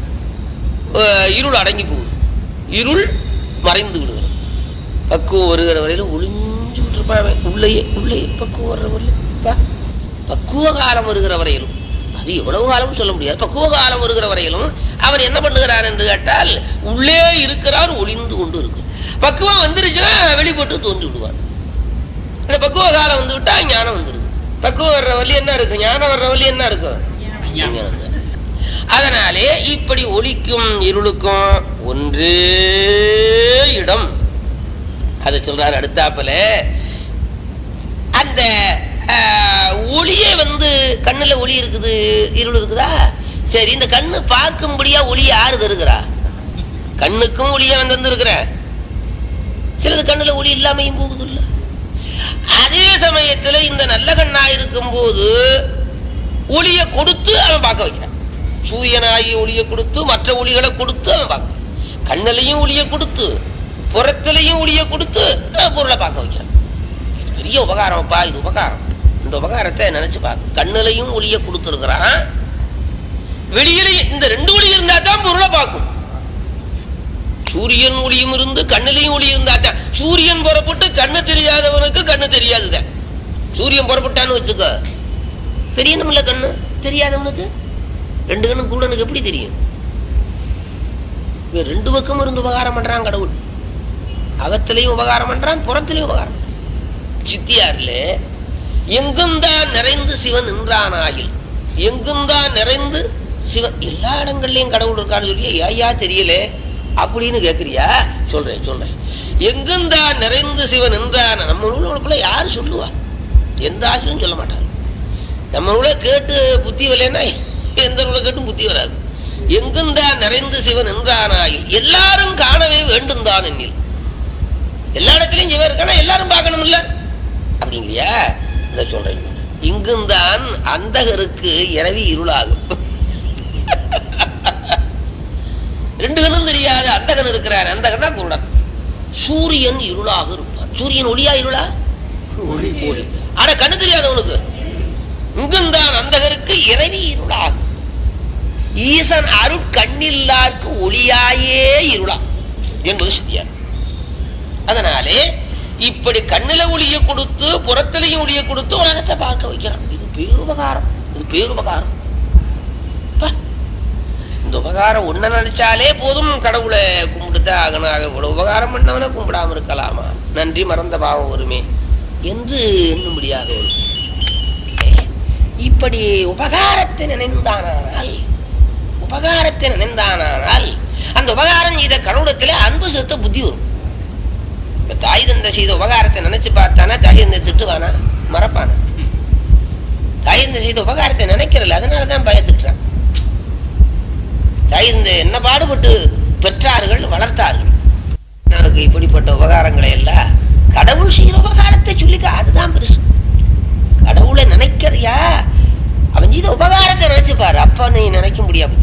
அஹ் இருள் அடங்கி போகுது இருள் மறைந்து விடுகிறது பக்குவம் வருகிற வரையிலும் ஒளிஞ்சுக்கிட்டு இருப்பான் அவன். உள்ளேயே உள்ளேயே பக்குவம் வர்ற வரையிலும் பா. பக்குவ காலம் வருகிற வரையிலும் அது எவ்வளவு காலம் சொல்ல முடியாது பக்குவ காலம் வருகிற வரையிலும் அவர் என்ன பண்ணுகிறார் என்று கேட்டால் உள்ளே இருக்கிறார் ஒளிந்து கொண்டு இருக்கு பக்குவம் வந்துருச்சுன்னா வெளிப்பட்டு தோன்றி விடுவார் இந்த பக்குவ காலம் வந்து விட்டா ஞானம் வந்துருது பக்குவம் வர்ற வழி என்ன இருக்கு ஞானம் வர்ற வழி என்ன இருக்கும் ஞானம் தான். அதனாலே இப்படி ஒளிக்கும் இருளுக்கும் ஒன்றே இடம் அதை சொல்றாரு அடுத்தாப்புல அந்த ஆஹ், ஒளியே வந்து கண்ணுல ஒளி இருக்குது இருள் இருக்குதா சரி இந்த கண்ணு பார்க்கும்படியா ஒளி யாரு தருகிறா கண்ணுக்கும் ஒளியே வந்து தந்திருக்கிற சிலது கண்ணுல ஒளி இல்லாமையும் போகுது இல்ல அதே சமயத்துல இந்த நல்ல கண்ணா இருக்கும் போது ஒளிய கொடுத்து அவன் பார்க்க வைக்கிறான் சூரியனாகி ஒளிய கொடுத்து மற்ற ஒளிகளை கொடுத்து அவன் பார்க்க கண்ணிலையும் ஒளிய கொடுத்து புறத்திலையும் ஒளிய கொடுத்து அஹ், பொருளை பார்க்க வைக்கிறான் இது பெரிய உபகாரம்ப்பா இது உபகாரம் இந்த உபகாரத்தை நினைச்சு பார்க்க கண்ணிலையும் ஒளிய கொடுத்துருக்கிறான் வெளியிலையும் இந்த ரெண்டு ஒளி இருந்தா தான் பொருளை பார்க்கும் சூரியன் ஒளியும் இருந்து கண்ணிலையும் ஒளி இருந்தா தான் சூரியன் புறப்பட்டு கண்ணு தெரியாதவனுக்கு கண்ணு தெரியாதுதான் சூரியன் புறப்பட்டான்னு வச்சுக்கோ தெரியணும்ல கண்ணு தெரியாதவனுக்கு ரெண்டு கண்ணு கூடனுக்கு எப்படி தெரியும் இவன் ரெண்டு பக்கம் இருந்து உபகாரம் பண்றான் கடவுள் அகத்திலையும் உபகாரம் பண்றான் புறத்திலையும் உபகாரம் சித்தியார்ல எங்குந்தான் நிறைந்து சிவன் நின்றானாயில் எங்குந்தான் நிறைந்து சிவன் எல்லா இடங்கள்லயும் கடவுள் இருக்கான்னு சொல்லி ஐயா தெரியல அப்படின்னு கேக்குறியா சொல்றேன் சொல்றேன் எங்குந்தான் நிறைந்து சிவன் நின்றான் நம்ம நூலுக்குள்ள யாரு சொல்லுவா எந்த ஆசிரியரும் சொல்ல மாட்டார் நம்ம நூலை கேட்டு புத்தி வரலன்னா எந்த நூலை கேட்டும் புத்தி வராது எங்குந்தான் நிறைந்து சிவன் என்றானாயில் எல்லாரும் காணவே வேண்டும் தான் என்னில் எல்லா இடத்துலயும் சிவன் இருக்கானா எல்லாரும் பார்க்கணும் இல்ல அப்படிங்கிறியா இந்த சொல்றேன் இங்குந்தான் அந்தகருக்கு இரவி இருளாகும் ரெண்டு கண்ணும் தெரியாத அந்தகன் இருக்கிறான் அந்த கண்ணா குருடன் சூரியன் இருளாக இருப்பான் சூரியன் ஒளியா இருளா ஒளி ஆனா கண்ணு தெரியாதவனுக்கு இங்குந்தான் அந்தகருக்கு இரவி இருளாகும் ஈசன் அருட்கண்ணில்லார்க்கு ஒளியாயே இருளா என்பது சித்தியார் அதனாலே இப்படி கண்ணில ஒளிய கொடுத்து புறத்திலையும் ஒளிய கொடுத்து உலகத்தை பார்க்க வைக்கிறான் இது பேருபகாரம் இது பேருபகாரம் அப்பா, இந்த உபகாரம் ஒண்ணு நினைச்சாலே போதும் கடவுளை கும்பிட்டுதான் ஆகணும் ஆக இவ்வளவு உபகாரம் பண்ணவன கும்பிடாம இருக்கலாமா நன்றி மறந்த பாவம் வருமே என்று எண்ண முடியாத ஒரு இப்படி உபகாரத்தை நினைந்தானால் உபகாரத்தை நினைந்தானால் அந்த உபகாரம் செய்த கடவுளத்திலே அன்பு செலுத்த புத்தி வரும் இப்ப தாய் தந்தை செய்த உபகாரத்தை நினைச்சு பார்த்தானா தாய் தந்தை திட்டுவானா மறப்பானா தாயிருந்து செய்த உபகாரத்தை நினைக்கிறல அதனாலதான் பயத்துட்டான் தாயிருந்து என்ன பாடுபட்டு பெற்றார்கள் வளர்த்தார்கள் நமக்கு இப்படிப்பட்ட உபகாரங்களை எல்லாம் கடவுள் செய்கிற உபகாரத்தை சொல்லிக்க அதுதான் பெருசு கடவுளை நினைக்கிறியா அவன் செய்த உபகாரத்தை நினைச்சு பாரு அப்ப நீ நினைக்க முடியாது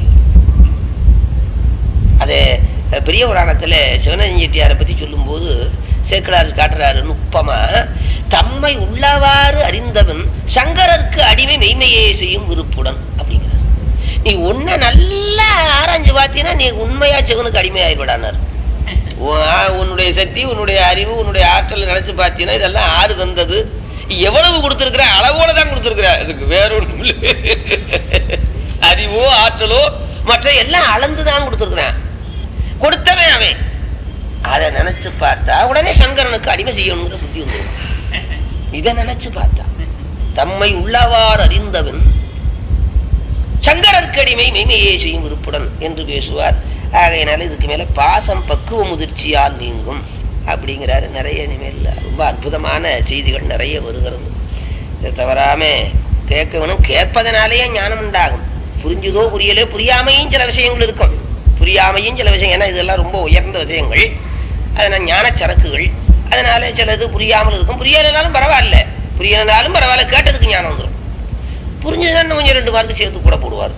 அது அஹ், பெரிய புராணத்துல சிவனஞ்சி செட்டியாரை பத்தி சொல்லும்போது சேக்கலார் காட்டுறாரு நுட்பமா தம்மை உள்ளவாறு அறிந்தவன் சங்கரருக்கு அடிமை மெய்மையே செய்யும் விருப்புடன் அப்படிங்கிறார் நீ உன்னை நல்லா ஆராய்ஞ்சு பார்த்தீங்கன்னா நீ உண்மையா சிவனுக்கு அடிமையாயிடுவாடானார் உன்னுடைய சக்தி உன்னுடைய அறிவு உன்னுடைய ஆற்றல் நினைச்சு பார்த்தீங்கன்னா இதெல்லாம் ஆறு தந்தது எவ்வளவு கொடுத்திருக்கிற அளவோட தான் கொடுத்திருக்கிற இதுக்கு வேற ஒண்ணும் இல்லை அறிவோ ஆற்றலோ மற்ற எல்லாம் அளந்துதான் கொடுத்திருக்கிறான் கொடுத்தவன் அவன் அதை நினைச்சு பார்த்தா உடனே சங்கரனுக்கு அடிமை செய்யணுங்கிற புத்தி வந்துடும் இதை நினைச்சு பார்த்தா தம்மை உள்ளவாறு அறிந்தவன் சங்கரருக்கு அடிமை மெய்மையே செய்யும் விருப்புடன் என்று பேசுவார் ஆகையினால இதுக்கு மேல பாசம் பக்குவ முதிர்ச்சியால் நீங்கும் அப்படிங்கிறாரு நிறைய இனிமேல் ரொம்ப அற்புதமான செய்திகள் நிறைய வருகிறது இதை தவறாம கேட்கணும் கேட்பதனாலேயே ஞானம் உண்டாகும் புரிஞ்சுதோ புரியலையோ புரியாமையும் சில விஷயங்கள் இருக்கும் புரியாமையும் சில விஷயம் ஏன்னா இதெல்லாம் ரொம்ப உயர்ந்த விஷயங்கள் அதனால் ஞான சரக்குகள் அதனால சிலது புரியாமல் இருக்கும் புரியலைனாலும் பரவாயில்ல புரியலனாலும் பரவாயில்ல கேட்டதுக்கு ஞானம் வந்துடும் புரிஞ்சதுன்னா இன்னும் கொஞ்சம் ரெண்டு வாரத்துக்கு சேர்த்து கூட போடுவார்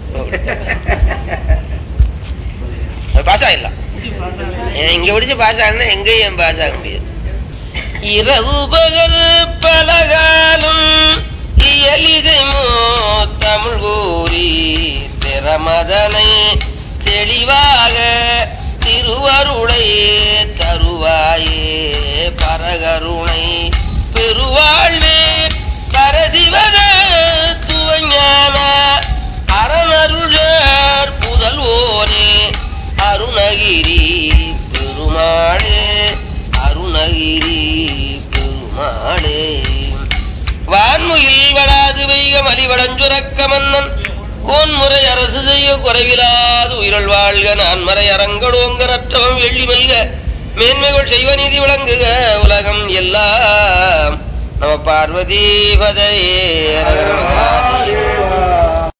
பாஸ் ஆயிடலாம் இங்க பிடிச்சு பாஸ் ஆகணும் எங்கேயும் பாஸ் ஆக முடியாது இரவு பகல் பலகாலம் இயலிதை தமிழ் கூறி திறமதனை தெளிவாக திருவருளை தருவாயே பரகருணை பெருவாழ்வே கரசிவத துவஞான அரணருளர் புதல்வோனே அருணகிரி பெருமாளே அருணகிரி பெருமாளே வான்முகில் வளாது வைக மலிவடஞ்சுரக்க மன்னன் கோன்முறை அரசு செய்ய குறைவிலாது உயிரல் வாழ்க நான் மறை அரங்கடோங்கரற்றவம் வெள்ளி மெல்க மேன்மைகள் செய்வ நீதி விளங்குக உலகம் எல்லாம் நம பார்வதி பதையே